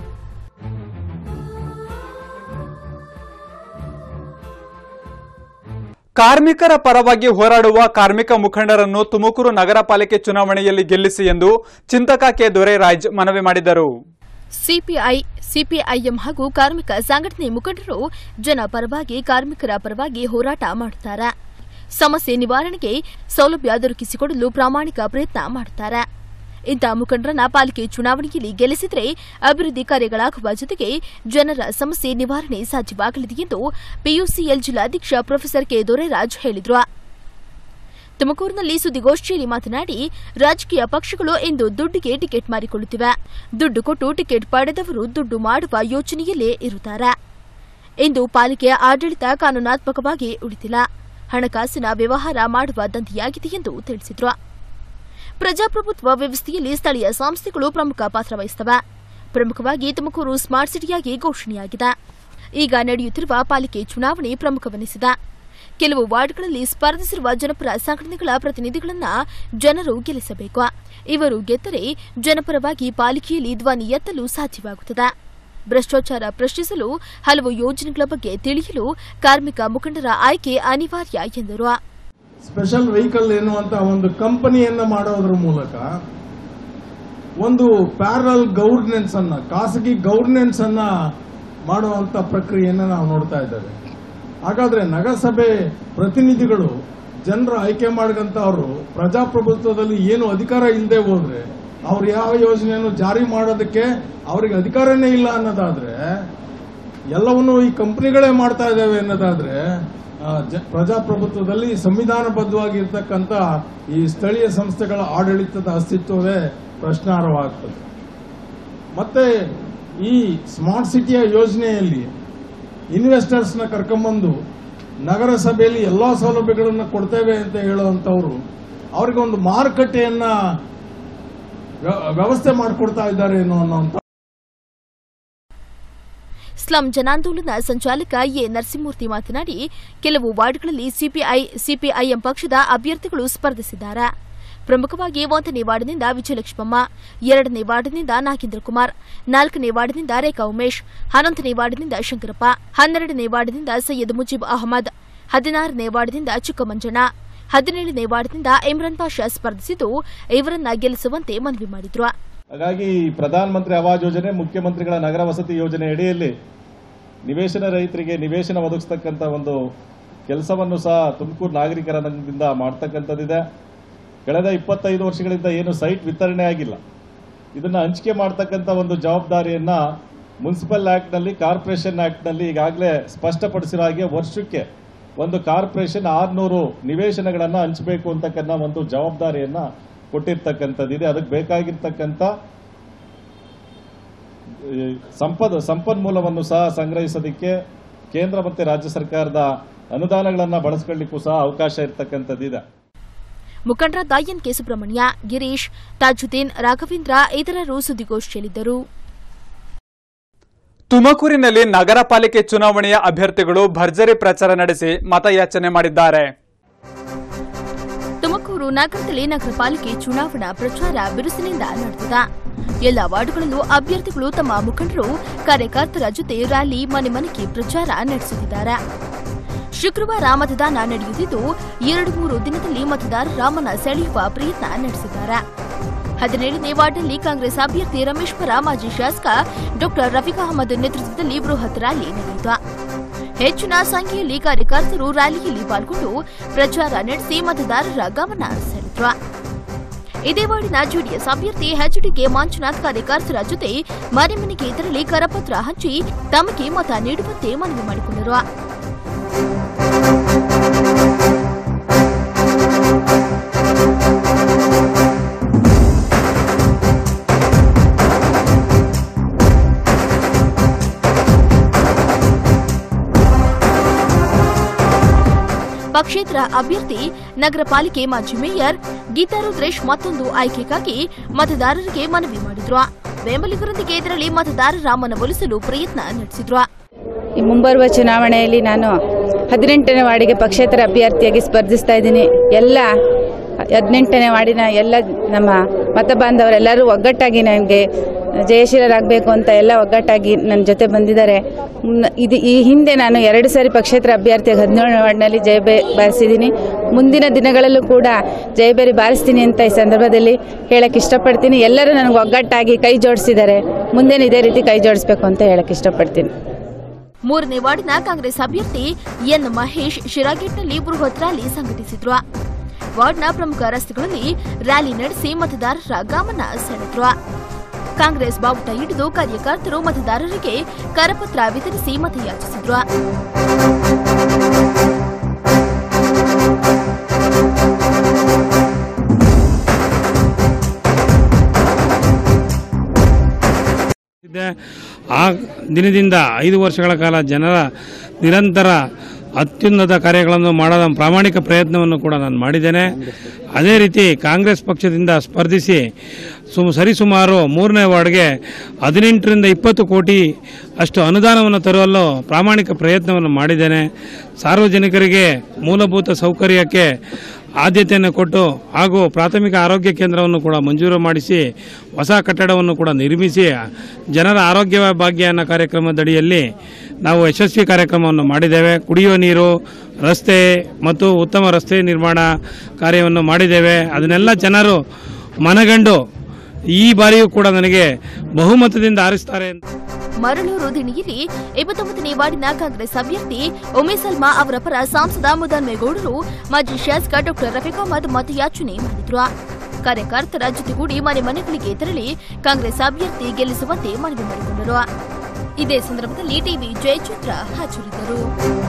ಕಾರ್ಮಿಕರ ಪರವಾಗಿ ಹೋರಾಡುವ ಕಾರ್ಮಿಕ ಮುಖಂಡರನ್ನು ತುಮಕೂರು ನಗರ ಪಾಲಿಕೆ ಚುನಾವಣೆಯಲ್ಲಿ ಗೆಲ್ಲಿಸಿ ಎಂದು ಚಿಂತಕ ಕೆ ದೊರೆರಾಜ್ ಮನವಿ ಮಾಡಿದರು ಸಿಪಿಐ ಸಿಪಿಐಎಂ ಹಾಗೂ ಕಾರ್ಮಿಕ ಸಂಘಟನೆ ಮುಖಂಡರು ಜನ ಪರವಾಗಿ ಕಾರ್ಮಿಕರ ಪರವಾಗಿ ಹೋರಾಟ ಮಾಡುತ್ತಾರೆ ಸಮಸ್ಯೆ ನಿವಾರಣೆಗೆ ಸೌಲಭ್ಯ ದೊರಕಿಸಿಕೊಡಲು ಪ್ರಾಮಾಣಿಕ ಪ್ರಯತ್ನ ಮಾಡುತ್ತಾರೆ ಇಂಥ ಮುಖಂಡರನ್ನ ಪಾಲಿಕೆ ಚುನಾವಣೆಯಲ್ಲಿ ಗೆಲ್ಲಿಸಿದರೆ ಅಭಿವೃದ್ಧಿ ಕಾರ್ಯಗಳಾಗುವ ಜೊತೆಗೆ ಜನರ ಸಮಸ್ಯೆ ನಿವಾರಣೆ ಸಾಧ್ಯವಾಗಲಿದೆ ಎಂದು ಪಿಯುಸಿಎಲ್ ಜಿಲ್ಲಾಧ್ಯಕ್ಷ ಪ್ರೊಫೆಸರ್ ಕೆ ದೊರೆರಾಜ್ ಹೇಳಿದರು ತುಮಕೂರಿನಲ್ಲಿ ಸುದ್ದಿಗೋಷ್ಠಿಯಲ್ಲಿ ಮಾತನಾಡಿ ರಾಜಕೀಯ ಪಕ್ಷಗಳು ಇಂದು ದುಡ್ಡಿಗೆ ಟಿಕೆಟ್ ಮಾರಿಕೊಳ್ಳುತ್ತಿವೆ ದುಡ್ಡು ಕೊಟ್ಟು ಟಿಕೆಟ್ ಪಡೆದವರು ದುಡ್ಡು ಮಾಡುವ ಯೋಚನೆಯಲ್ಲೇ ಇರುತ್ತಾರೆ ಇಂದು ಪಾಲಿಕೆ ಆಡಳಿತ ಕಾನೂನಾತ್ಮಕವಾಗಿ ಉಳಿದಿಲ್ಲ ಹಣಕಾಸಿನ ವ್ಯವಹಾರ ಮಾಡುವ ದಂಧೆಯಾಗಿದೆ ಎಂದು ತಿಳಿಸಿದರು ಪ್ರಜಾಪ್ರಭುತ್ವ ವ್ಯವಸ್ಥೆಯಲ್ಲಿ ಸ್ಥಳೀಯ ಸಂಸ್ಥೆಗಳು ಪ್ರಮುಖ ಪಾತ್ರ ವಹಿಸುತ್ತವೆ ಪ್ರಮುಖವಾಗಿ ತುಮಕೂರು ಸ್ಮಾರ್ಟ್ ಸಿಟಿಯಾಗಿ ಘೋಷಣೆಯಾಗಿದೆ ಈಗ ನಡೆಯುತ್ತಿರುವ ಪಾಲಿಕೆ ಚುನಾವಣೆ ಪ್ರಮುಖವೆನಿಸಿದೆ ಕೆಲವು ವಾರ್ಡ್ಗಳಲ್ಲಿ ಸ್ಪರ್ಧಿಸಿರುವ ಜನಪರ ಸಂಘಟನೆಗಳ ಪ್ರತಿನಿಧಿಗಳನ್ನ ಜನರು ಗೆಲ್ಲಿಸಬೇಕು ಇವರು ಗೆದ್ದರೆ ಜನಪರವಾಗಿ ಪಾಲಿಕೆಯಲ್ಲಿ ಧ್ವನಿ ಎತ್ತಲು ಸಾಧ್ಯವಾಗುತ್ತದೆ ಭ್ರಷ್ಟಾಚಾರ ಪ್ರಶ್ನಿಸಲು ಹಲವು ಯೋಜನೆಗಳ ಬಗ್ಗೆ ತಿಳಿಯಲು ಕಾರ್ಮಿಕ ಮುಖಂಡರ ಆಯ್ಕೆ ಅನಿವಾರ್ಯ ಎಂದರು ಸ್ಪೆಷಲ್ ವೆಹಿಕಲ್ ಎನ್ನುವಂತ ಒಂದು ಕಂಪನಿಯನ್ನ ಮಾಡೋದ್ರ ಮೂಲಕ ಒಂದು ಪ್ಯಾರಲ್ ಗವರ್ನೆನ್ಸ್ ಅನ್ನ ಖಾಸಗಿ ಗವರ್ನೆನ್ಸ್ ಅನ್ನ ಮಾಡುವಂತ ಪ್ರಕ್ರಿಯೆಯನ್ನ ನಾವು ನೋಡ್ತಾ ಇದ್ದೇವೆ ಹಾಗಾದ್ರೆ ನಗರಸಭೆ ಪ್ರತಿನಿಧಿಗಳು ಜನರ ಆಯ್ಕೆ ಮಾಡಿದಂತವರು ಪ್ರಜಾಪ್ರಭುತ್ವದಲ್ಲಿ ಏನು ಅಧಿಕಾರ ಇಲ್ಲದೆ ಹೋದ್ರೆ ಅವ್ರು ಯಾವ ಯೋಜನೆಯನ್ನು ಜಾರಿ ಮಾಡೋದಕ್ಕೆ ಅವರಿಗೆ ಅಧಿಕಾರನೇ ಇಲ್ಲ ಅನ್ನೋದಾದ್ರೆ ಎಲ್ಲವನ್ನೂ ಈ ಕಂಪನಿಗಳೇ ಮಾಡ್ತಾ ಇದ್ದಾವೆ ಅನ್ನೋದಾದ್ರೆ ಆ, ಜ- ಪ್ರಜಾಪ್ರಭುತ್ವದಲ್ಲಿ ಸಂವಿಧಾನಬದ್ಧವಾಗಿ ಇರ್ತಕ್ಕಂಥ ಈ ಸ್ಥಳೀಯ ಸಂಸ್ಥೆಗಳ ಆಡಳಿತದ ಅಸ್ತಿತ್ವವೇ ಪ್ರಶ್ನಾರ್ಹವಾಗ್ತದೆ ಮತ್ತೆ ಈ ಸ್ಮಾರ್ಟ್ ಸಿಟಿಯ ಯೋಜನೆಯಲ್ಲಿ ಇನ್ವೆಸ್ಟರ್ಸ್ನ ಕರ್ಕೊಂಬಂದು ನಗರಸಭೆಯಲ್ಲಿ ಎಲ್ಲಾ ಸೌಲಭ್ಯಗಳನ್ನು ಕೊಡ್ತೇವೆ ಅಂತ ಹೇಳುವಂತವ್ರು ಅವ್ರಿಗೆ ಒಂದು ಮಾರುಕಟ್ಟೆಯನ್ನ ವ್ಯ- ವ್ಯವಸ್ಥೆ ಮಾಡಿಕೊಡ್ತಾ ಇದ್ದಾರೆ ಅನ್ನೋ ಅನ್ನೋಂಥ ಸ್ಲಂ ಜನಾಂದೋಲನ ಸಂಚಾಲಕ ಎ ನರಸಿಂಹಮೂರ್ತಿ ಮಾತನಾಡಿ ಕೆಲವು ವಾರ್ಡ್ಗಳಲ್ಲಿ ಸಿಪಿಐ ಸಿಪಿಐಎಂ ಪಕ್ಷದ ಅಭ್ಯರ್ಥಿಗಳು ಸ್ಪರ್ಧಿಸಿದ್ದಾರೆ ಪ್ರಮುಖವಾಗಿ ಒಂದನೇ ವಾರ್ಡ್ನಿಂದ ವಿಜಯಲಕ್ಷ್ಮಮ್ಮ ಎರಡನೇ ವಾರ್ಡ್ನಿಂದ ನಾಗೇಂದ್ರ ಕುಮಾರ್ ನಾಲ್ಕನೇ ವಾರ್ಡ್ನಿಂದ ರೇಖಾ ಉಮೇಶ್ ಹನ್ನೊಂದನೇ ವಾರ್ಡ್ನಿಂದ ಶಂಕರಪ್ಪ ಹನ್ನೆರಡನೇ ವಾರ್ಡ್ನಿಂದ ಸೈಯದ್ ಮುಜೀಬ್ ಅಹಮದ್ ಹದಿನಾರನೇ ವಾರ್ಡ್ನಿಂದ ಚಿಕ್ಕಮಂಜಣ್ಣ ಹದಿನೇಳನೇ ವಾರ್ಡ್ನಿಂದ ಇಮ್ರಾನ್ ಪಾಷಾ ಸ್ಪರ್ಧಿಸಿದ್ದು ಇವರನ್ನ ಗೆಲ್ಲಿಸುವಂತೆ ಮನವಿ ಮಾಡಿದ್ರು ಹಾಗಾಗಿ ಈ ಪ್ರಧಾನ ಮಂತ್ರಿ ಆವಾಸ್ ಯೋಜನೆ ಮುಖ್ಯಮಂತ್ರಿಗಳ ನಗರ ವಸತಿ ಯೋಜನೆ ಅಡಿಯಲ್ಲಿ ನಿವೇಶನ ರೈತರಿಗೆ ನಿವೇಶನ ಒದಗಿಸ್ತಕ್ಕಂಥ ಒಂದು ಕೆಲಸವನ್ನು ಸಹ ತುಮಕೂರು ನಾಗರಿಕರ ಸಂಘದಿಂದ ಮಾಡ್ತಕ್ಕಂಥದ್ದಿದೆ ಕಳೆದ ಇಪ್ಪತ್ತೈದು ವರ್ಷಗಳಿಂದ ಏನು ಸೈಟ್ ವಿತರಣೆ ಆಗಿಲ್ಲ ಇದನ್ನ ಹಂಚಿಕೆ ಮಾಡ್ತಕ್ಕಂಥ ಒಂದು ಜವಾಬ್ದಾರಿಯನ್ನ ಮುನ್ಸಿಪಲ್ ಆಕ್ಟ್ನಲ್ಲಿ ಕಾರ್ಪೊರೇಷನ್ ಆಕ್ಟ್ನಲ್ಲಿ ಈಗಾಗಲೇ ಸ್ಪಷ್ಟಪಡಿಸಿರೋ ಹಾಗೆ ವರ್ಷಕ್ಕೆ ಒಂದು ಕಾರ್ಪೊರೇಷನ್ ಆರ್ನೂರು ನಿವೇಶನಗಳನ್ನು ಹಂಚಬೇಕು ಅಂತಕ್ಕನ್ನ ಒಂದು ಜವಾಬ್ದಾರಿಯನ್ನ ಕೊಟ್ಟಿರ್ತಕ್ಕಂಥದ್ದಿದೆ ಅದಕ್ಕೆ ಬೇಕಾಗಿರ್ತಕ್ಕಂಥ ಈ ಸಂಪದ ಸಂಪನ್ಮೂಲವನ್ನು ಸಹ ಸಂಗ್ರಹಿಸೋದಕ್ಕೆ ಕೇಂದ್ರ ಮತ್ತು ರಾಜ್ಯ ಸರ್ಕಾರದ ಅನುದಾನಗಳನ್ನು ಬಳಸ್ಕೊಳ್ಳಿಕ್ಕೂ ಸಹ ಅವಕಾಶ ಇರ್ತಕ್ಕಂಥದ್ದಿದೆ ಮುಖಂಡರಾದ ಎನ್ ಕೆ ಸುಬ್ರಹ್ಮಣ್ಯ ಗಿರೀಶ್ ತಾಜುದ್ದೀನ್ ರಾಘವೇಂದ್ರ ಇತರರು ಸುದ್ದಿಗೋಷ್ಠಿಯಲ್ಲಿದ್ದರು ತುಮಕೂರಿನಲ್ಲಿ ನಗರ ಪಾಲಿಕೆ ಚುನಾವಣೆಯ ಅಭ್ಯರ್ಥಿಗಳು ಭರ್ಜರಿ ಪ್ರಚಾರ ನಡೆಸಿ ಮತಯಾಚನೆ ಮಾಡಿದ್ದಾರೆ ತುಮಕೂರು ನಗರದಲ್ಲಿ ನಗರ ಪಾಲಿಕೆ ಚುನಾವಣಾ ಪ್ರಚಾರ ಬಿರುಸಿನಿಂದ ನಡೆದಿದೆ ಎಲ್ಲ ವಾರ್ಡ್ಗಳಲ್ಲೂ ಅಭ್ಯರ್ಥಿಗಳು ತಮ್ಮ ಮುಖಂಡರು ಕಾರ್ಯಕರ್ತರ ಜೊತೆ ರ್ಯಾಲಿ ಮನೆ ಮನೆಗೆ ಪ್ರಚಾರ ನಡೆಸುತ್ತಿದ್ದಾರೆ ಶುಕ್ರವಾರ ಮತದಾನ ನಡೆಯುತ್ತಿದ್ದು ಎರಡು ಮೂರು ದಿನದಲ್ಲಿ ಮತದಾರರ ಮನ ಸೆಳೆಯುವ ಪ್ರಯತ್ನ ನಡೆಸಿದ್ದಾರೆ ಹದಿನೇಳನೇ ವಾರ್ಡ್ನಲ್ಲಿ ಕಾಂಗ್ರೆಸ್ ಅಭ್ಯರ್ಥಿ ರಮೇಶ್ ಪರ ಮಾಜಿ ಶಾಸಕ ಡಾ ರಫೀಕ್ ಅಹಮದ್ ನೇತೃತ್ವದಲ್ಲಿ ಬೃಹತ್ ರ್ಯಾಲಿ ನಡೆಯಿತು ಹೆಚ್ಚಿನ ಸಂಖ್ಯೆಯಲ್ಲಿ ಕಾರ್ಯಕರ್ತರು ರ್ಯಾಲಿಯಲ್ಲಿ ಪಾಲ್ಗೊಂಡು ಪ್ರಚಾರ ನಡೆಸಿ ಮತದಾರರ ಗಮನ ಸೆಳೆದ್ರು ಇದೇ ವಾರ್ಡಿನ ಜೆಡಿಎಸ್ ಅಭ್ಯರ್ಥಿ ಎಚ್ಡಿಕೆ ಮಂಜುನಾಥ್ ಕಾರ್ಯಕರ್ತರ ಜೊತೆ ಮನೆ ಮನೆಗೆ ತೆರಳಿ ಕರಪತ್ರ ಹಂಚಿ ತಮಗೆ ಮತ ನೀಡುವಂತೆ ಮನವಿ ಮಾಡಿಕೊಂಡರು ಪಕ್ಷೇತರ ಅಭ್ಯರ್ಥಿ ನಗರ ಪಾಲಿಕೆ ಮಾಜಿ ಮೇಯರ್ ಗೀತಾ ರುದ್ರೇಶ್ ಮತ್ತೊಂದು ಆಯ್ಕೆಗಾಗಿ ಮತದಾರರಿಗೆ ಮನವಿ ಮಾಡಿದ್ರು ಬೆಂಬಲಿಗರೊಂದಿಗೆ ತೆರಳಿ ಮತದಾರರ ಮನವೊಲಿಸಲು ಪ್ರಯತ್ನ ನಡೆಸಿದ್ರು ಈ ಮುಂಬರುವ ಚುನಾವಣೆಯಲ್ಲಿ ನಾನು ಹದಿನೆಂಟನೇ ವಾರ್ಡಿಗೆ ಪಕ್ಷೇತರ ಅಭ್ಯರ್ಥಿಯಾಗಿ ಸ್ಪರ್ಧಿಸ್ತಾ ಇದ್ದೀನಿ ಎಲ್ಲ ಹದಿನೆಂಟನೇ ವಾರ್ಡಿನ ಎಲ್ಲ ನಮ್ಮ ಮತ ಬಾಂಧವರೆಲ್ಲರೂ ಒಗ್ಗಟ್ಟಾಗಿ ನನಗೆ ಜಯಶೀಲರಾಗಬೇಕು ಅಂತ ಎಲ್ಲ ಒಗ್ಗಟ್ಟಾಗಿ ನನ್ನ ಜೊತೆ ಬಂದಿದ್ದಾರೆ ಮ್, ಇದು ಈ ಹಿಂದೆ ನಾನು ಎರಡು ಸಾರಿ ಪಕ್ಷೇತರ ಅಭ್ಯರ್ಥಿಯಾಗಿ ಹದಿನೇಳನೇ ವಾರ್ಡ್ನಲ್ಲಿ ಜಯಬೇ ಬಾರಿಸಿದ್ದೀನಿ ಮುಂದಿನ ದಿನಗಳಲ್ಲೂ ಕೂಡ ಜಯಬೇರಿ ಬಾರಿಸ್ತೀನಿ ಅಂತ ಈ ಸಂದರ್ಭದಲ್ಲಿ ಹೇಳಕ್ಕೆ ಇಷ್ಟಪಡ್ತೀನಿ ಎಲ್ಲರೂ ನನಗೆ ಒಗ್ಗಟ್ಟಾಗಿ ಕೈ ಜೋಡಿಸಿದ್ದಾರೆ ಮುಂದೇನು ಇದೇ ರೀತಿ ಕೈ ಜೋಡಿಸ್ಬೇಕು ಅಂತ ಹೇಳಕ್ಕೆ ಇಷ್ಟಪಡ್ತೀನಿ ಮೂರನೇ ವಾರ್ಡಿನ ಕಾಂಗ್ರೆಸ್ ಅಭ್ಯರ್ಥಿ ಎನ್ ಮಹೇಶ್ ಶಿರಾಗೇಟ್ನಲ್ಲಿ ಬೃಹತ್ ರ್ಯಾಲಿ ಸಂಘಟಿಸಿದ್ರು ವಾರ್ಡ್ನ ಪ್ರಮುಖ ರಸ್ತೆಗಳಲ್ಲಿ ರ್ಯಾಲಿ ನಡೆಸಿ ಮತದಾರರ ಗಮನ ಸೆಳೆದ್ರು ಕಾಂಗ್ರೆಸ್ ಬಾವುಟ ಹಿಡಿದು ಕಾರ್ಯಕರ್ತರು ಮತದಾರರಿಗೆ ಕರಪತ್ರ ವಿತರಿಸಿ ಮತಯಾಚಿಸಿದ್ರು ಇದೆ. ಆ ದಿನದಿಂದ ಐದು ವರ್ಷಗಳ ಕಾಲ ಜನರ ನಿರಂತರ ಅತ್ಯುನ್ನತ ಕಾರ್ಯಗಳನ್ನು ಮಾಡದ ಪ್ರಾಮಾಣಿಕ ಪ್ರಯತ್ನವನ್ನು ಕೂಡ ನಾನು ಮಾಡಿದ್ದೇನೆ ಅದೇ ರೀತಿ ಕಾಂಗ್ರೆಸ್ ಪಕ್ಷದಿಂದ ಸ್ಪರ್ಧಿಸಿ ಸುಮ್ ಸರಿಸುಮಾರು ಮೂರನೇ ವಾರ್ಡ್ಗೆ ಹದಿನೆಂಟರಿಂದ ಇಪ್ಪತ್ತು ಕೋಟಿ ಅಷ್ಟು ಅನುದಾನವನ್ನು ತರುವಲ್ಲೂ ಪ್ರಾಮಾಣಿಕ ಪ್ರಯತ್ನವನ್ನು ಮಾಡಿದ್ದೇನೆ ಸಾರ್ವಜನಿಕರಿಗೆ ಮೂಲಭೂತ ಸೌಕರ್ಯಕ್ಕೆ ಆದ್ಯತೆಯನ್ನು ಕೊಟ್ಟು ಹಾಗೂ ಪ್ರಾಥಮಿಕ ಆರೋಗ್ಯ ಕೇಂದ್ರವನ್ನು ಕೂಡ ಮಂಜೂರು ಮಾಡಿಸಿ ಹೊಸ ಕಟ್ಟಡವನ್ನು ಕೂಡ ನಿರ್ಮಿಸಿ ಜನರ ಆರೋಗ್ಯ ಭಾಗ್ಯ ಅನ್ನೋ ಕಾರ್ಯಕ್ರಮದಡಿಯಲ್ಲಿ ನಾವು ಯಶಸ್ವಿ ಕಾರ್ಯಕ್ರಮವನ್ನು ಮಾಡಿದ್ದೇವೆ ಕುಡಿಯುವ ನೀರು ರಸ್ತೆ ಮತ್ತು ಉತ್ತಮ ರಸ್ತೆ ನಿರ್ಮಾಣ ಕಾರ್ಯವನ್ನು ಮಾಡಿದ್ದೇವೆ ಅದನ್ನೆಲ್ಲ ಜನರು ಮನಗಂಡು ಈ ಬಾರಿಯೂ ಕೂಡ ನನಗೆ ಬಹುಮತದಿಂದ ಆರಿಸ್ತಾರೆ ಅಂತ ಮರಳೂರು ದಿಣಿಯಲ್ಲಿ ಇಪ್ಪತ್ತೊಂಬತ್ತನೇ ವಾರ್ಡಿನ ಕಾಂಗ್ರೆಸ್ ಅಭ್ಯರ್ಥಿ ಉಮೇ ಸಲ್ಮಾ ಅವರ ಪರ ಸಂಸದ ಮುದನ್ಮೇಗೌಡರು ಮಾಜಿ ಶಾಸಕ ಡಾಕ್ಟರ್ ರಫೀಕ್ ಅಹಮದ್ ಮತಯಾಚನೆ ಮಾಡಿದ್ರು ಕಾರ್ಯಕರ್ತರ ಜೊತೆಗೂಡಿ ಮನೆ ಮನೆಗಳಿಗೆ ತೆರಳಿ ಕಾಂಗ್ರೆಸ್ ಅಭ್ಯರ್ಥಿ ಗೆಲ್ಲಿಸುವಂತೆ ಮನವಿ ಮಾಡಿಕೊಂಡರು ಇದೇ ಸಂದರ್ಭದಲ್ಲಿ ಟಿವಿ ಜಯಚಂದ್ರ ಹಾಜರಿದ್ದರು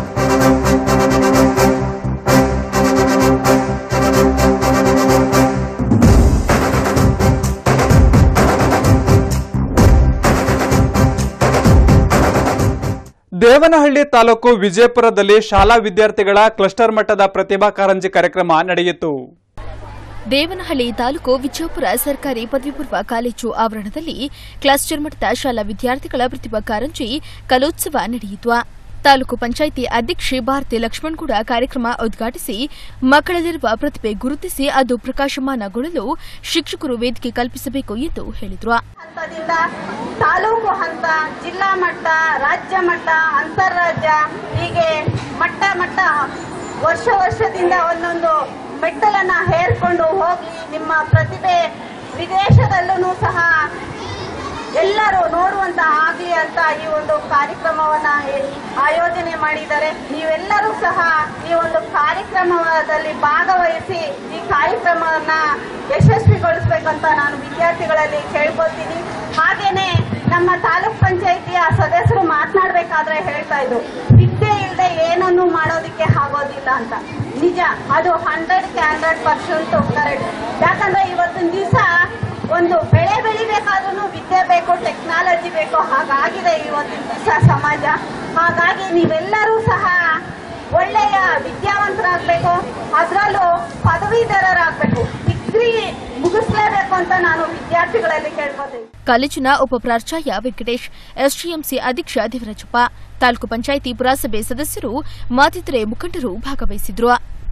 ದೇವನಹಳ್ಳಿ ತಾಲೂಕು ವಿಜಯಪುರದಲ್ಲಿ ಶಾಲಾ ವಿದ್ಯಾರ್ಥಿಗಳ ಕ್ಲಸ್ಟರ್ ಮಟ್ಟದ ಪ್ರತಿಭಾ ಕಾರಂಜಿ ಕಾರ್ಯಕ್ರಮ ನಡೆಯಿತು ದೇವನಹಳ್ಳಿ ತಾಲೂಕು ವಿಜಯಪುರ ಸರ್ಕಾರಿ ಪದವಿ ಪೂರ್ವ ಕಾಲೇಜು ಆವರಣದಲ್ಲಿ ಕ್ಲಸ್ಟರ್ ಮಟ್ಟದ ಶಾಲಾ ವಿದ್ಯಾರ್ಥಿಗಳ ಪ್ರತಿಭಾ ಕಾರಂಜಿ ಕಲೋತ್ಸವ ನಡೆಯಿತು ತಾಲೂಕು ಪಂಚಾಯಿತಿ ಅಧ್ಯಕ್ಷೆ ಭಾರತಿ ಲಕ್ಷ್ಮಣಗೌಡ ಕಾರ್ಯಕ್ರಮ ಉದ್ಘಾಟಿಸಿ ಮಕ್ಕಳಲ್ಲಿರುವ ಪ್ರತಿಭೆ ಗುರುತಿಸಿ ಅದು ಪ್ರಕಾಶಮಾನಗೊಳ್ಳಲು ಶಿಕ್ಷಕರು ವೇದಿಕೆ ಕಲ್ಪಿಸಬೇಕು ಎಂದು ಹೇಳಿದರು ಹಂತದಿಂದ ತಾಲೂಕು ಹಂತ ಜಿಲ್ಲಾ ಮಟ್ಟ ರಾಜ್ಯ ಮಟ್ಟ ಅಂತಾರಾಜ್ಯ ಹೀಗೆ ಮಟ್ಟ ಮಟ್ಟ ವರ್ಷ ವರ್ಷದಿಂದ ಒಂದೊಂದು ಮೆಟ್ಟಲನ್ನ ಹೇರ್ಕೊಂಡು ಹೋಗಿ ನಿಮ್ಮ ಪ್ರತಿಭೆ ವಿದೇಶದಲ್ಲೂ ಸಹ ಎಲ್ಲರೂ ನೋಡುವಂತ ಆಗಲಿ ಅಂತ ಈ ಒಂದು ಕಾರ್ಯಕ್ರಮವನ್ನ ಆಯೋಜನೆ ಮಾಡಿದ್ದಾರೆ ನೀವೆಲ್ಲರೂ ಸಹ ಈ ಒಂದು ಕಾರ್ಯಕ್ರಮದಲ್ಲಿ ಭಾಗವಹಿಸಿ ಈ ಕಾರ್ಯಕ್ರಮವನ್ನ ಯಶಸ್ವಿಗೊಳಿಸ್ಬೇಕಂತ ನಾನು ವಿದ್ಯಾರ್ಥಿಗಳಲ್ಲಿ ಕೇಳ್ಕೊತೀನಿ ಹಾಗೇನೆ ನಮ್ಮ ತಾಲೂಕ್ ಪಂಚಾಯಿತಿಯ ಸದಸ್ಯರು ಮಾತನಾಡ್ಬೇಕಾದ್ರೆ ಹೇಳ್ತಾ ಇದ್ರು ವಿದ್ಯೆ ಇಲ್ಲದೆ ಏನನ್ನು ಮಾಡೋದಕ್ಕೆ ಆಗೋದಿಲ್ಲ ಅಂತ ನಿಜ ಅದು ಹಂಡ್ರೆಡ್ಗೆ ಹಂಡ್ರೆಡ್ ಪರ್ಸೆಂಟ್ ಕರೆಕ್ಟ್ ಯಾಕಂದ್ರೆ ಇವತ್ತಿನ ದಿವಸ ಒಂದು ಬೆಳೆ ಬೆಳಿಬೇಕಾದ್ರೂ ವಿದ್ಯೆ ಬೇಕು ಟೆಕ್ನಾಲಜಿ ಬೇಕು ಹಾಗಾಗಿದೆ ಇವತ್ತಿನ ದಿವಸ ಸಮಾಜ ಹಾಗಾಗಿ ನೀವೆಲ್ಲರೂ ಸಹ ಒಳ್ಳೆಯ ವಿದ್ಯಾವಂತರಾಗಬೇಕು ಅದರಲ್ಲೂ ಪದವೀಧರರಾಗಬೇಕು ಡಿಗ್ರಿ ಮುಗಿಸ್ಲೇಬೇಕು ಅಂತ ನಾನು ವಿದ್ಯಾರ್ಥಿಗಳಲ್ಲಿ ಕೇಳ್ಕೊತೀನಿ ಕಾಲೇಜಿನ ಉಪ ಪ್ರಾಚಾರ್ಯ ವೆಂಕಟೇಶ್ ಎಸ್ಡಿಎಂಸಿ ಅಧ್ಯಕ್ಷ ದೇವರಾಜಪ್ಪ ತಾಲೂಕು ಪಂಚಾಯಿತಿ ಪುರಸಭೆ ಸದಸ್ಯರು ಮತ್ತಿತರೆ ಮುಖಂಡರು ಭಾಗವಹಿಸಿದ್ರು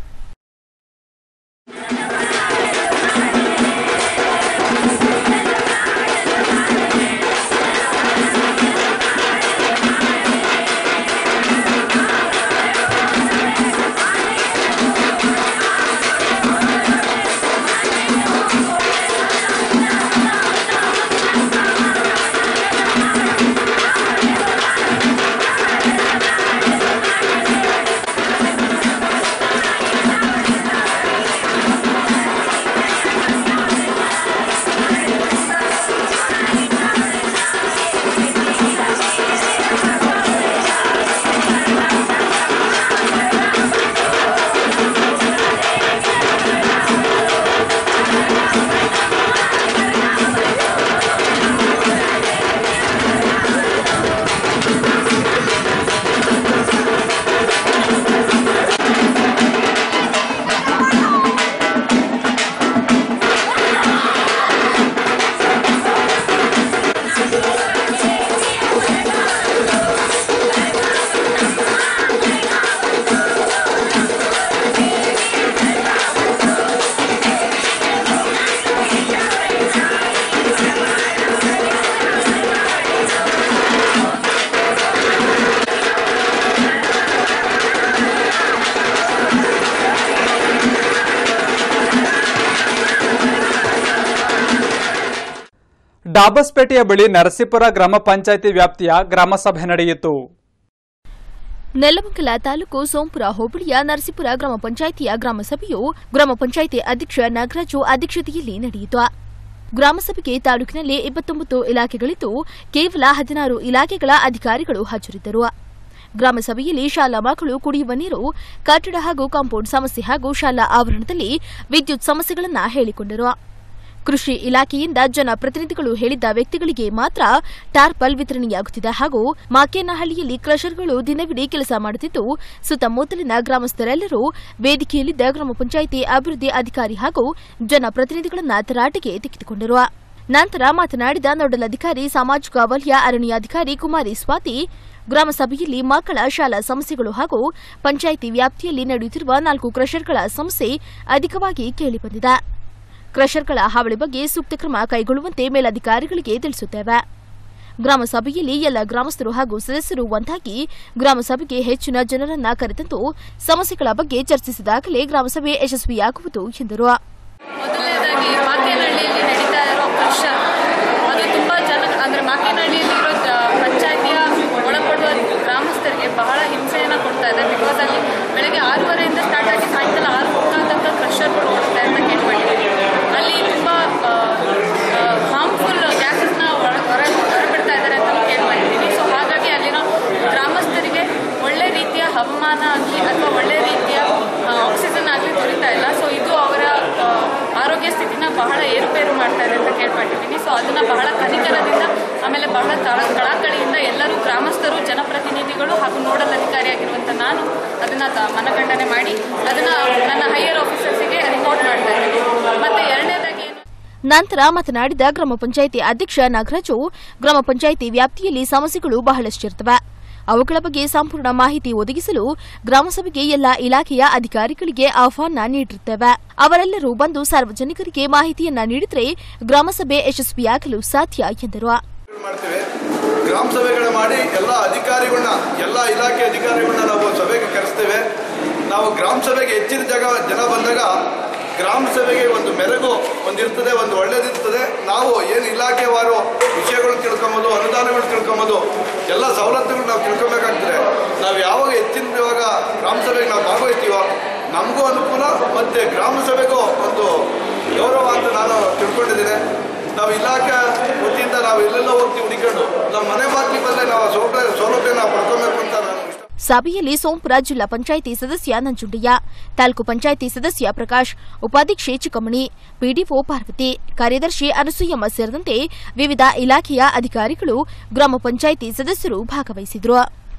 ಡಾಬಸ್ಪೇಟೆಯ ಬಳಿ ನರಸೀಪುರ ಗ್ರಾಮ ಪಂಚಾಯಿತಿ ವ್ಯಾಪ್ತಿಯ ಗ್ರಾಮಸಭೆ ನಡೆಯಿತು ನೆಲಮಂಗಲ ತಾಲೂಕು ಸೋಂಪುರ ಹೋಬಳಿಯ ನರಸೀಪುರ ಗ್ರಾಮ ಪಂಚಾಯಿತಿಯ ಗ್ರಾಮ ಸಭೆಯು ಗ್ರಾಮ ಪಂಚಾಯಿತಿ ಅಧ್ಯಕ್ಷ ನಾಗರಾಜು ಅಧ್ಯಕ್ಷತೆಯಲ್ಲಿ ನಡೆಯಿತು ಗ್ರಾಮಸಭೆಗೆ ತಾಲೂಕಿನಲ್ಲಿ ಇಪ್ಪತ್ತೊಂಬತ್ತು ಇಲಾಖೆಗಳಿದ್ದು ಕೇವಲ ಹದಿನಾರು ಇಲಾಖೆಗಳ ಅಧಿಕಾರಿಗಳು ಹಾಜರಿದ್ದರು ಗ್ರಾಮ ಸಭೆಯಲ್ಲಿ ಶಾಲಾ ಮಕ್ಕಳು ಕುಡಿಯುವ ನೀರು ಕಟ್ಟಡ ಹಾಗೂ ಕಾಂಪೌಂಡ್ ಸಮಸ್ಯೆ ಹಾಗೂ ಶಾಲಾ ಆವರಣದಲ್ಲಿ ವಿದ್ಯುತ್ ಸಮಸ್ಯೆಗಳನ್ನು ಹೇಳಿಕೊಂಡರು ಕೃಷಿ ಇಲಾಖೆಯಿಂದ ಜನಪ್ರತಿನಿಧಿಗಳು ಹೇಳಿದ್ದ ವ್ಯಕ್ತಿಗಳಿಗೆ ಮಾತ್ರ ಟಾರ್ಪಲ್ ವಿತರಣೆಯಾಗುತ್ತಿದೆ ಹಾಗೂ ಮಾಕೇನಹಳ್ಳಿಯಲ್ಲಿ ಕ್ರಷರ್ಗಳು ದಿನವಿಡೀ ಕೆಲಸ ಮಾಡುತ್ತಿದ್ದು ಸುತ್ತಮುತ್ತಲಿನ ಗ್ರಾಮಸ್ಥರೆಲ್ಲರೂ ವೇದಿಕೆಯಲ್ಲಿದ್ದ ಗ್ರಾಮ ಪಂಚಾಯಿತಿ ಅಭಿವೃದ್ಧಿ ಅಧಿಕಾರಿ ಹಾಗೂ ಜನಪ್ರತಿನಿಧಿಗಳನ್ನ ತರಾಟೆಗೆ ತೆಗೆದುಕೊಂಡರು ನಂತರ ಮಾತನಾಡಿದ ನೋಡಲ್ ಅಧಿಕಾರಿ ಸಾಮಾಜಿಕ ವಲಯ ಅರಣ್ಯಾಧಿಕಾರಿ ಕುಮಾರಿ ಸ್ವಾತಿ ಗ್ರಾಮ ಸಭೆಯಲ್ಲಿ ಮಕ್ಕಳ ಶಾಲಾ ಸಮಸ್ಯೆಗಳು ಹಾಗೂ ಪಂಚಾಯಿತಿ ವ್ಯಾಪ್ತಿಯಲ್ಲಿ ನಡೆಯುತ್ತಿರುವ ನಾಲ್ಕು ಕ್ರಷರ್ಗಳ ಸಮಸ್ಯೆ ಅಧಿಕವಾಗಿ ಕೇಳಿಬಂದಿದೆ ಕ್ರಷರ್ಗಳ ಹಾವಳಿ ಬಗ್ಗೆ ಸೂಕ್ತ ಕ್ರಮ ಕೈಗೊಳ್ಳುವಂತೆ ಮೇಲಧಿಕಾರಿಗಳಿಗೆ ತಿಳಿಸುತ್ತೇವೆ ಗ್ರಾಮ ಸಭೆಯಲ್ಲಿ ಎಲ್ಲ ಗ್ರಾಮಸ್ಥರು ಹಾಗೂ ಸದಸ್ಯರು ಒಂದಾಗಿ ಗ್ರಾಮ ಸಭೆಗೆ ಹೆಚ್ಚಿನ ಜನರನ್ನ ಕರೆತಂದು ಸಮಸ್ಯೆಗಳ ಬಗ್ಗೆ ಚರ್ಚಿಸಿದಾಗಲೇ ಗ್ರಾಮಸಭೆ ಯಶಸ್ವಿಯಾಗುವುದು ಎಂದರು ಮೊದಲನೇದಾಗಿ ಮಾತೇನಹಳ್ಳಿಯಲ್ಲಿ ನಡೀತಾ ಇರೋ ಕ್ರಷರ್ ಆಗ್ತಾ ಇದೆ ಬಿಕಾಸ್ ಅಲ್ಲಿ ಬೆಳಗ್ಗೆ ಆರೂವರೆಯಿಂದ ಸ್ಟಾರ್ಟ್ ಆಗಿ ಸಾಯಂಕಾಲ ಆರು ಮುಕ್ಕಾಲ್ ತನಕ ಕ್ರಷರ್ಗಳು ಓಡುತ್ತೆ ಅಂತ ಕೇಳ್ಕೊಂಡಿದ್ದೀವಿ ಅಲ್ಲಿ ತುಂಬ ಹಾರ್ಮ್ಫುಲ್ ಗ್ಯಾಸಸ್ನ ಹೊರ ಹೊರಬಿಡ್ತಾ ಇದ್ದಾರೆ ಅಂತ ಕೇಳ್ಕೊಂಡಿದ್ದೀವಿ ಸೊ ಹಾಗಾಗಿ ಅಲ್ಲಿನ ಗ್ರಾಮಸ್ಥರಿಗೆ ಒಳ್ಳೆ ರೀತಿಯ ಹವಾಮಾನ ಆಗಲಿ ಅಥವಾ ಒಳ್ಳೆ ರೀತಿಯ ಆಕ್ಸಿಜನ್ ಆಗಲಿ ದೊರೀತಾ ಇಲ್ಲ ಸೊ ಇದು ಅವರ ಆ, ಆರೋಗ್ಯ ಸ್ಥಿತಿನ ಬಹಳ ಏರುಪೇರು ಮಾಡ್ತಾ ಇದೆ ಅಂತ ಕೇಳ್ಪಟ್ಟಿದ್ದೀನಿ ಸೊ ಅದನ್ನ ಬಹಳ ಕನಿಕರದಿಂದ ಆಮೇಲೆ ಬಹಳ ಕಳ- ಕಳಕಳಿಯಿಂದ ಎಲ್ಲರೂ ಗ್ರಾಮಸ್ಥರು ಜನಪ್ರತಿನಿಧಿಗಳು ಹಾಗೂ ನೋಡಲ್ ಅಧಿಕಾರಿಯಾಗಿರುವಂಥ ನಾನು ಅದನ್ನ ತ- ಮನಗಂಡನೆ ಮಾಡಿ ಅದನ್ನ ನನ್ನ ಹೈಯರ್ ಆಫೀಸರ್ಸಿಗೆ ರಿಪೋರ್ಟ್ ಮಾಡ್ತಾ ಇದ್ದೀನಿ ಮತ್ತೆ ಎರಡನೇದಾಗಿ ಏನು ನಂತರ ಮಾತನಾಡಿದ ಗ್ರಾಮ ಪಂಚಾಯಿತಿ ಅಧ್ಯಕ್ಷ ನಾಗರಾಜು ಗ್ರಾಮ ಪಂಚಾಯಿತಿ ವ್ಯಾಪ್ತಿಯಲ್ಲಿ ಸಮಸ್ಯೆಗಳು ಬಹಳಷ್ಟಿರ್ತವೆ ಅವುಗಳ ಬಗ್ಗೆ ಸಂಪೂರ್ಣ ಮಾಹಿತಿ ಒದಗಿಸಲು ಗ್ರಾಮಸಭೆಗೆ ಎಲ್ಲ ಇಲಾಖೆಯ ಅಧಿಕಾರಿಗಳಿಗೆ ಆಹ್ವಾನ ನೀಡಿರುತ್ತೇವೆ ಅವರೆಲ್ಲರೂ ಬಂದು ಸಾರ್ವಜನಿಕರಿಗೆ ಮಾಹಿತಿಯನ್ನ ನೀಡಿದರೆ ಗ್ರಾಮಸಭೆ ಯಶಸ್ವಿಯಾಗಲು ಸಾಧ್ಯ ಎಂದರು ಮಾಡ್ತೇವೆ ಗ್ರಾಮ ಸಭೆಗಳು ಮಾಡಿ ಎಲ್ಲ ಅಧಿಕಾರಿಗಳನ್ನ ಎಲ್ಲ ಇಲಾಖೆ ಅಧಿಕಾರಿಗಳನ್ನ ನಾವು ಸಭೆಗೆ ಕರೆಸ್ತೇವೆ ನಾವು ಗ್ರಾಮ ಸಭೆಗೆ ಹೆಚ್ಚಿನ ಜಾಗ ಜನ ಬಂದಾಗ ಗ್ರಾಮ ಸಭೆಗೆ ಒಂದು ಮೆರುಗು ಒಂದಿರ್ತದೆ ಒಂದು ಒಳ್ಳೇದಿರ್ತದೆ ನಾವು ಏನು ಇಲಾಖೆವಾರು ವಿಷಯಗಳು ತಿಳ್ಕೊಬೋದು ಅನುದಾನಗಳು ತಿಳ್ಕೊಬೋದು ಎಲ್ಲ ಸವಲತ್ತುಗಳು ನಾವು ತಿಳ್ಕೊಬೇಕಾಗ್ತದೆ ನಾವು ಯಾವಾಗ ಹೆಚ್ಚಿನ ಇವಾಗ ಗ್ರಾಮ ಸಭೆಗೆ ನಾವು ಭಾಗವಹಿಸ್ತೀವೋ ನಮಗೂ ಅನುಕೂಲ ಮತ್ತು ಗ್ರಾಮ ಸಭೆಗೂ ಒಂದು ಗೌರವ ಅಂತ ನಾನು ತಿಳ್ಕೊಂಡಿದ್ದೇನೆ ನಾವು ಇಲಾಖೆ ವತಿಯಿಂದ ನಾವು ಎಲ್ಲೆಲ್ಲ ಹೋಗ್ತೀವಿ ಹುಡುಕೊಂಡು ನಮ್ಮ ಮನೆ ಬಾಗಿಲಿ ಬಂದರೆ ನಾವು ಆ ಸೌಲಭ್ಯ ಸೌಲಭ್ಯ ನಾವು ಪಡ್ಕೊಬೇಕು ಅಂತ ನಾನು ಇಷ್ಟ ಸಭೆಯಲ್ಲಿ ಸೋಂಪುರ ಜಿಲ್ಲಾ ಪಂಚಾಯಿತಿ ಸದಸ್ಯ ನಂಜುಂಡಯ್ಯ ತಾಲೂಕು ಪಂಚಾಯಿತಿ ಸದಸ್ಯ ಪ್ರಕಾಶ್ ಉಪಾಧ್ಯಕ್ಷೆ ಚಿಕ್ಕಮಣಿ ಪಿಡಿಒ ಪಾರ್ವತಿ ಕಾರ್ಯದರ್ಶಿ ಅನಸೂಯಮ್ಮ ಸೇರಿದಂತೆ ವಿವಿಧ ಇಲಾಖೆಯ ಅಧಿಕಾರಿಗಳು ಗ್ರಾಮ ಪಂಚಾಯಿತಿ ಸದಸ್ಯರು ಭಾಗವಹಿಸಿದರು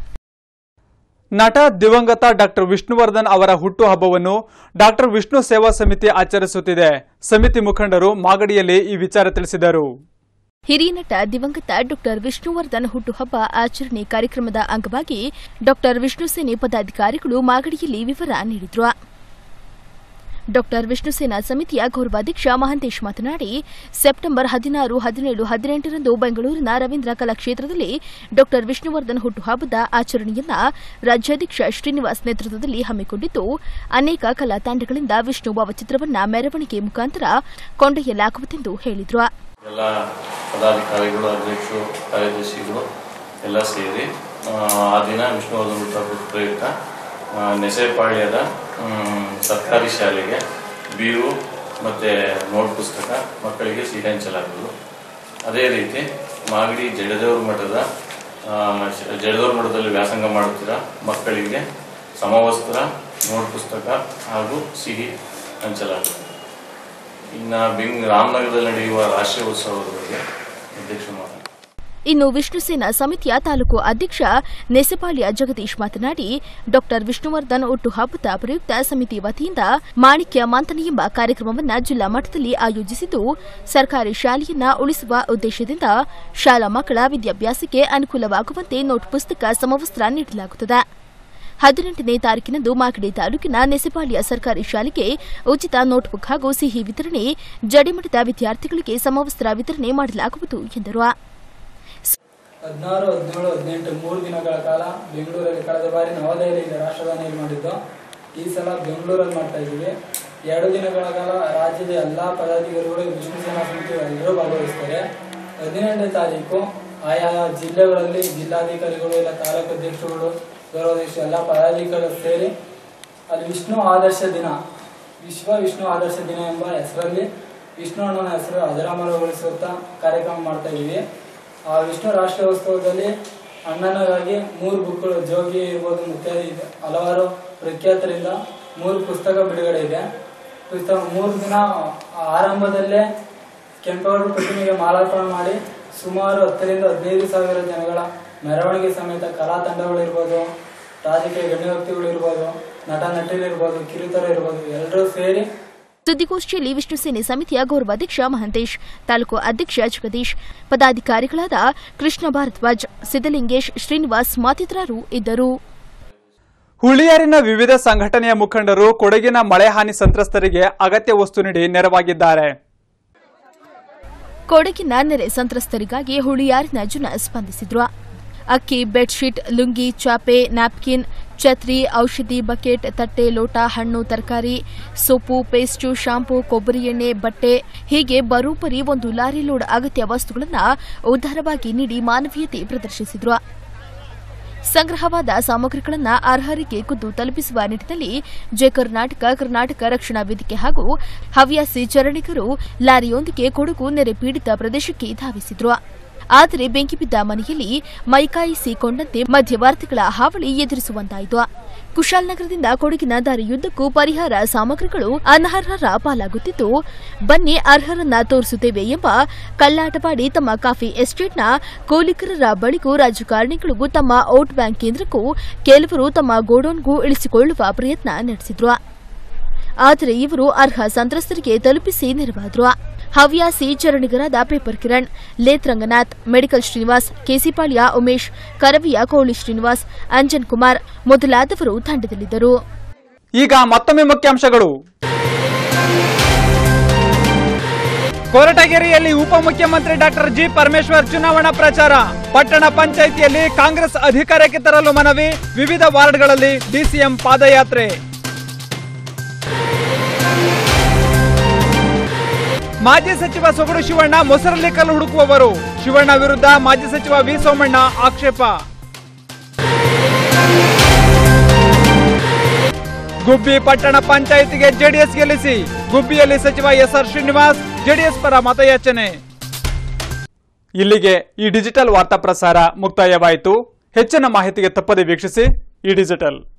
ನಟ ದಿವಂಗತ ಡಾಕ್ಟರ್ ವಿಷ್ಣುವರ್ಧನ್ ಅವರ ಹುಟ್ಟುಹಬ್ಬವನ್ನು ಡಾಕ್ಟರ್ ವಿಷ್ಣು ಸೇವಾ ಸಮಿತಿ ಆಚರಿಸುತ್ತಿದೆ ಸಮಿತಿ ಮುಖಂಡರು ಮಾಗಡಿಯಲ್ಲಿ ಈ ವಿಚಾರ ತಿಳಿಸಿದರು ಹಿರಿಯ ನಟ ದಿವಂಗತ ಡಾಕ್ಟರ್ ವಿಷ್ಣುವರ್ಧನ್ ಹುಟ್ಟುಹಬ್ಬ ಆಚರಣೆ ಕಾರ್ಯಕ್ರಮದ ಅಂಗವಾಗಿ ಡಾಕ್ಟರ್ ವಿಷ್ಣು ಸೇನೆ ಪದಾಧಿಕಾರಿಗಳು ಮಾಗಡಿಯಲ್ಲಿ ವಿವರ ನೀಡಿದರು ಡಾಕ್ಟರ್ ವಿಷ್ಣುಸೇನಾ ಸಮಿತಿಯ ಗೌರವಾಧ್ಯಕ್ಷ ಮಹಂತೇಶ್ ಮಾತನಾಡಿ ಸೆಪ್ಟೆಂಬರ್ ಹದಿನಾರು ಹದಿನೇಳು ಹದಿನೆಂಟರಂದು ಬೆಂಗಳೂರಿನ ರವೀಂದ್ರ ಕಲಾಕ್ಷೇತ್ರದಲ್ಲಿ ಡಾಕ್ಟರ್ ವಿಷ್ಣುವರ್ಧನ್ ಹುಟ್ಟುಹಬ್ಬದ ಆಚರಣೆಯನ್ನ ರಾಜ್ಯಾಧ್ಯಕ್ಷ ಶ್ರೀನಿವಾಸ್ ನೇತೃತ್ವದಲ್ಲಿ ಹಮ್ಮಿಕೊಂಡಿದ್ದು ಅನೇಕ ಕಲಾ ತಂಡಗಳಿಂದ ವಿಷ್ಣು ಭಾವಚಿತ್ರವನ್ನ ಮೆರವಣಿಗೆ ಮುಖಾಂತರ ಕೊಂಡೊಯ್ಯಲಾಗುವುದೆಂದು ಹೇಳಿದರು ಎಲ್ಲ ಪದಾಧಿಕಾರಿಗಳು ಅಧ್ಯಕ್ಷರು ಕಾರ್ಯದರ್ಶಿಗಳು ಎಲ್ಲ ಸೇರಿ ಆ, ಆ ದಿನ ವಿಷ್ಣುವರ್ಧನ್ ಹುಟ್ಟುಹಬ್ಬದ ಪ್ರಯುಕ್ತ ಆ, ನೆಸೆಪಾಳ್ಯದ ಮ್, ಸರ್ಕಾರಿ ಶಾಲೆಗೆ ಬೀರು ಮತ್ತು ನೋಟ್ ಪುಸ್ತಕ ಮಕ್ಕಳಿಗೆ ಸಿಹಿ ಹಂಚಲಾಗುವುದು ಅದೇ ರೀತಿ ಮಾಗಡಿ ಜಡದೇವ್ರ ಮಠದ ಆ, ಶ- ಜಡದೇವ್ರ ಮಠದಲ್ಲಿ ವ್ಯಾಸಂಗ ಮಾಡುತ್ತಿರುವ ಮಕ್ಕಳಿಗೆ ಸಮವಸ್ತ್ರ ನೋಟ್ ಪುಸ್ತಕ ಹಾಗೂ ಸಿಹಿ ಹಂಚಲಾಗುವುದು ಇನ್ನು ಬೆಂಗ್ ರಾಮನಗರದಲ್ಲಿ ನಡೆಯುವ ರಾಷ್ಟ್ರೀಯ ಉತ್ಸವದ ಬಗ್ಗೆ ಅಧ್ಯಕ್ಷ ಮಾತನಾಡಿ ಇನ್ನು ವಿಷ್ಣುಸೇನಾ ಸಮಿತಿಯ ತಾಲೂಕು ಅಧ್ಯಕ್ಷ ನೆಸಪಾಳ್ಯ ಜಗದೀಶ್ ಮಾತನಾಡಿ ಡಾಕ್ಟರ್ ವಿಷ್ಣುವರ್ಧನ್ ಹುಟ್ಟುಹಬ್ಬದ ಪ್ರಯುಕ್ತ ಸಮಿತಿ ವತಿಯಿಂದ ಮಾಣಿಕ್ಯ ಮಂಥನ ಎಂಬ ಕಾರ್ಯಕ್ರಮವನ್ನು ಜಿಲ್ಲಾ ಮಟ್ಟದಲ್ಲಿ ಆಯೋಜಿಸಿದ್ದು ಸರ್ಕಾರಿ ಶಾಲೆಯನ್ನ ಉಳಿಸುವ ಉದ್ದೇಶದಿಂದ ಶಾಲಾ ಮಕ್ಕಳ ವಿದ್ಯಾಭ್ಯಾಸಕ್ಕೆ ಅನುಕೂಲವಾಗುವಂತೆ ನೋಟ್ ಪುಸ್ತಕ ಸಮವಸ್ತ್ರ ನೀಡಲಾಗುತ್ತದೆ ಹದಿನೆಂಟನೇ ತಾರೀಕಿನಂದು ಮಾಗಡಿ ತಾಲೂಕಿನ ನೆಸಪಾಳ್ಯ ಸರ್ಕಾರಿ ಶಾಲೆಗೆ ಉಚಿತ ನೋಟ್ಬುಕ್ ಹಾಗೂ ಸಿಹಿ ವಿತರಣೆ ಜಡಿಮಠದ ವಿದ್ಯಾರ್ಥಿಗಳಿಗೆ ಸಮವಸ್ತ್ರ ವಿತರಣೆ ಮಾಡಲಾಗುವುದು ಎಂದರು ಹದಿನಾರು ಹದಿನೇಳು ಹದಿನೆಂಟು ಮೂರು ದಿನಗಳ ಕಾಲ ಬೆಂಗಳೂರಲ್ಲಿ ಕಳೆದ ಬಾರಿ ನವದೆಹಲಿಯಲ್ಲಿ ರಾಷ್ಟ್ರದಾನಿಯಲ್ಲಿ ಮಾಡಿದ್ದು ಈ ಸಲ ಬೆಂಗಳೂರಲ್ಲಿ ಮಾಡ್ತಾ ಇದ್ದೀವಿ ಎರಡು ದಿನಗಳ ಕಾಲ ರಾಜ್ಯದ ಎಲ್ಲ ಪದಾಧಿಕಾರಿಗಳು ವಿಷ್ಣು ಸೇನಾ ಸಮಿತಿ ಎಲ್ಲರೂ ಭಾಗವಹಿಸ್ತಾರೆ ಹದಿನೆಂಟನೇ ತಾರೀಕು ಆಯಾ ಜಿಲ್ಲೆಗಳಲ್ಲಿ ಜಿಲ್ಲಾಧಿಕಾರಿಗಳು ಇಲ್ಲ ತಾಲೂಕು ಅಧ್ಯಕ್ಷರುಗಳು ಗೌರವಾಧ್ಯಕ್ಷರು ಎಲ್ಲ ಪದಾಧಿಕಾರಿಗಳು ಸೇರಿ ಅಲ್ಲಿ ವಿಷ್ಣು ಆದರ್ಶ ದಿನ ವಿಶ್ವ ವಿಷ್ಣು ಆದರ್ಶ ದಿನ ಎಂಬ ಹೆಸರಲ್ಲಿ ವಿಷ್ಣು ಅಣ್ಣನ ಹೆಸರು ಅಜರಾಮರಗೊಳಿಸುತ್ತಾ ಕಾರ್ಯಕ್ರಮ ಮಾಡ್ತಾ ಇದ್ದೀವಿ ಆ ವಿಷ್ಣು ರಾಷ್ಟ್ರೋತ್ಸವದಲ್ಲಿ ಅಣ್ಣನಿಗಾಗಿ ಮೂರು ಬುಕ್ಗಳು ಜೋಗಿ ಇರ್ಬೋದು ಮುಖ್ಯ ಇದೆ ಹಲವಾರು ಪ್ರಖ್ಯಾತರಿಂದ ಮೂರು ಪುಸ್ತಕ ಬಿಡುಗಡೆ ಇದೆ ಪುಸ್ತಕ ಮೂರು ದಿನ ಆರಂಭದಲ್ಲೇ ಕೆಂಪೇಗೌಡರ ಪ್ರತಿಮೆಗೆ ಮಾಲಾರ್ಪಣೆ ಮಾಡಿ ಸುಮಾರು ಹತ್ತರಿಂದ ಹದಿನೈದು ಸಾವಿರ ಜನಗಳ ಮೆರವಣಿಗೆ ಸಮೇತ ಕಲಾ ತಂಡಗಳಿರ್ಬೋದು ರಾಜಕೀಯ ಗಣ್ಯ ವ್ಯಕ್ತಿಗಳಿರ್ಬೋದು ನಟ ನಟರಿರ್ಬೋದು ಕಿರುತರ ಇರ್ಬೋದು ಎಲ್ಲರೂ ಸೇರಿ ಸುದ್ದಿಗೋಷ್ಠಿಯಲ್ಲಿ ವಿಷ್ಣು ಸೇನೆ ಸಮಿತಿಯ ಗೌರವಾಧ್ಯಕ್ಷ ಮಹಂತೇಶ್ ತಾಲೂಕು ಅಧ್ಯಕ್ಷ ಜಗದೀಶ್ ಪದಾಧಿಕಾರಿಗಳಾದ ಕೃಷ್ಣ ಭಾರದ್ವಾಜ್ ಸಿದ್ದಲಿಂಗೇಶ್ ಶ್ರೀನಿವಾಸ್ ಮತ್ತಿತರರು ಇದ್ದರು ಹುಳಿಯಾರಿನ ವಿವಿಧ ಸಂಘಟನೆಯ ಮುಖಂಡರು ಕೊಡಗಿನ ಮಳೆ ಹಾನಿ ಸಂತ್ರಸ್ತರಿಗೆ ಅಗತ್ಯ ವಸ್ತು ನೀಡಿ ನೆರವಾಗಿದ್ದಾರೆ ಕೊಡಗಿನ ನೆರೆ ಸಂತ್ರಸ್ತರಿಗಾಗಿ ಹುಳಿಯಾರಿನ ಜನ ಸ್ಪಂದಿಸಿದ್ರು ಅಕ್ಕಿ ಬೆಡ್ಶೀಟ್ ಲುಂಗಿ ಚಾಪೆ ನ್ಯಾಪ್ಕಿನ್ ಛತ್ರಿ ಔಷಧಿ ಬಕೆಟ್ ತಟ್ಟೆ ಲೋಟ ಹಣ್ಣು ತರಕಾರಿ ಸೊಪ್ಪು ಪೇಸ್ಟು ಶಾಂಪೂ ಕೊಬ್ಬರಿ ಎಣ್ಣೆ ಬಟ್ಟೆ ಹೀಗೆ ಬರೋಬ್ಬರಿ ಒಂದು ಲಾರಿ ಲೋಡ್ ಅಗತ್ಯ ವಸ್ತುಗಳನ್ನು ಉದ್ದಾರವಾಗಿ ನೀಡಿ ಮಾನವೀಯತೆ ಪ್ರದರ್ಶಿಸಿದ್ರು ಸಂಗ್ರಹವಾದ ಸಾಮಗ್ರಿಗಳನ್ನು ಅರ್ಹರಿಗೆ ಖುದ್ದು ತಲುಪಿಸುವ ನಿಟ್ಟಿನಲ್ಲಿ ಜೆ ಕರ್ನಾಟಕ ಕರ್ನಾಟಕ ರಕ್ಷಣಾ ವೇದಿಕೆ ಹಾಗೂ ಹವ್ಯಾಸಿ ಚರಣಿಗರು ಲಾರಿಯೊಂದಿಗೆ ಕೊಡಗು ನೆರೆ ಪೀಡಿತ ಪ್ರದೇಶಕ್ಕೆ ಧಾವಿಸಿದ್ರು ಆದರೆ ಬೆಂಕಿ ಬಿದ್ದ ಮನೆಯಲ್ಲಿ ಮೈಕಾಯಿಸಿಕೊಂಡಂತೆ ಮಧ್ಯವರ್ತಿಗಳ ಹಾವಳಿ ಎದುರಿಸುವಂತಾಯಿತು ಕುಶಾಲನಗರದಿಂದ ಕೊಡಗಿನ ದಾರಿಯುದ್ದಕ್ಕೂ ಪರಿಹಾರ ಸಾಮಗ್ರಿಗಳು ಅನರ್ಹರ ಪಾಲಾಗುತ್ತಿದ್ದು ಬನ್ನಿ ಅರ್ಹರನ್ನ ತೋರಿಸುತ್ತೇವೆ ಎಂಬ ಕಳ್ಳಾಟವಾಡಿ ತಮ್ಮ ಕಾಫಿ ಎಸ್ಟೇಟ್ನ ಕೂಲಿಕರರ ಬಳಿಗೂ ರಾಜಕಾರಣಿಗಳಿಗೂ ತಮ್ಮ ವೋಟ್ ಬ್ಯಾಂಕ್ ಕೇಂದ್ರಕ್ಕೂ ಕೆಲವರು ತಮ್ಮ ಗೋಡೌನ್ಗೂ ಇಳಿಸಿಕೊಳ್ಳುವ ಪ್ರಯತ್ನ ನಡೆಸಿದ್ರು ಆದರೆ ಇವರು ಅರ್ಹ ಸಂತ್ರಸ್ತರಿಗೆ ತಲುಪಿಸಿ ನೆರವಾದ್ರು ಹವ್ಯಾಸಿ ಚರಣಿಗರಾದ paper Kiran lathe Ranganath medical Srinivas Kesipalya Umesh ಕರವಿಯ ಕೋಳಿ ಶ್ರೀನಿವಾಸ್ ಅಂಜನ್ ಕುಮಾರ್ ಮೊದಲಾದವರು ತಂಡದಲ್ಲಿದ್ದರು ಈಗ ಮತ್ತೊಮ್ಮೆ ಮುಖ್ಯಾಂಶಗಳು ಕೊರಟಗೆರೆಯಲ್ಲಿ ಉಪಮುಖ್ಯಮಂತ್ರಿ ಡಾಕ್ಟರ್ ಜಿ ಪರಮೇಶ್ವರ್ ಚುನಾವಣಾ ಪ್ರಚಾರ ಪಟ್ಟಣ ಪಂಚಾಯಿತಿಯಲ್ಲಿ ಕಾಂಗ್ರೆಸ್ ಅಧಿಕಾರಕ್ಕೆ ತರಲು ಮನವಿ ವಿವಿಧ ವಾರ್ಡ್ಗಳಲ್ಲಿ ಡಿಸಿಎಂ ಪಾದಯಾತ್ರೆ ಮಾಜಿ ಸಚಿವ ಸೊಗಡು ಶಿವಣ್ಣ ಮೊಸರಲ್ಲಿ ಕಲ್ಲು ಹುಡುಕುವವರು ಶಿವಣ್ಣ ವಿರುದ್ಧ ಮಾಜಿ ಸಚಿವ ವಿ ಸೋಮಣ್ಣ ಆಕ್ಷೇಪ ಗುಬ್ಬಿ ಪಟ್ಟಣ ಪಂಚಾಯಿತಿಗೆ ಜೆಡಿಎಸ್ ಗೆಲ್ಲಿಸಿ ಗುಬ್ಬಿಯಲ್ಲಿ ಸಚಿವ ಎಸ್ಆರ್ ಶ್ರೀನಿವಾಸ್ ಜೆಡಿಎಸ್ ಪರ ಮತಯಾಚನೆ ಇಲ್ಲಿಗೆ ಈ ಡಿಜಿಟಲ್ ವಾರ್ತಾ ಪ್ರಸಾರ ಮುಕ್ತಾಯವಾಯಿತು ಹೆಚ್ಚಿನ ಮಾಹಿತಿಗೆ ತಪ್ಪದೆ ವೀಕ್ಷಿಸಿ ಈ ಡಿಜಿಟಲ್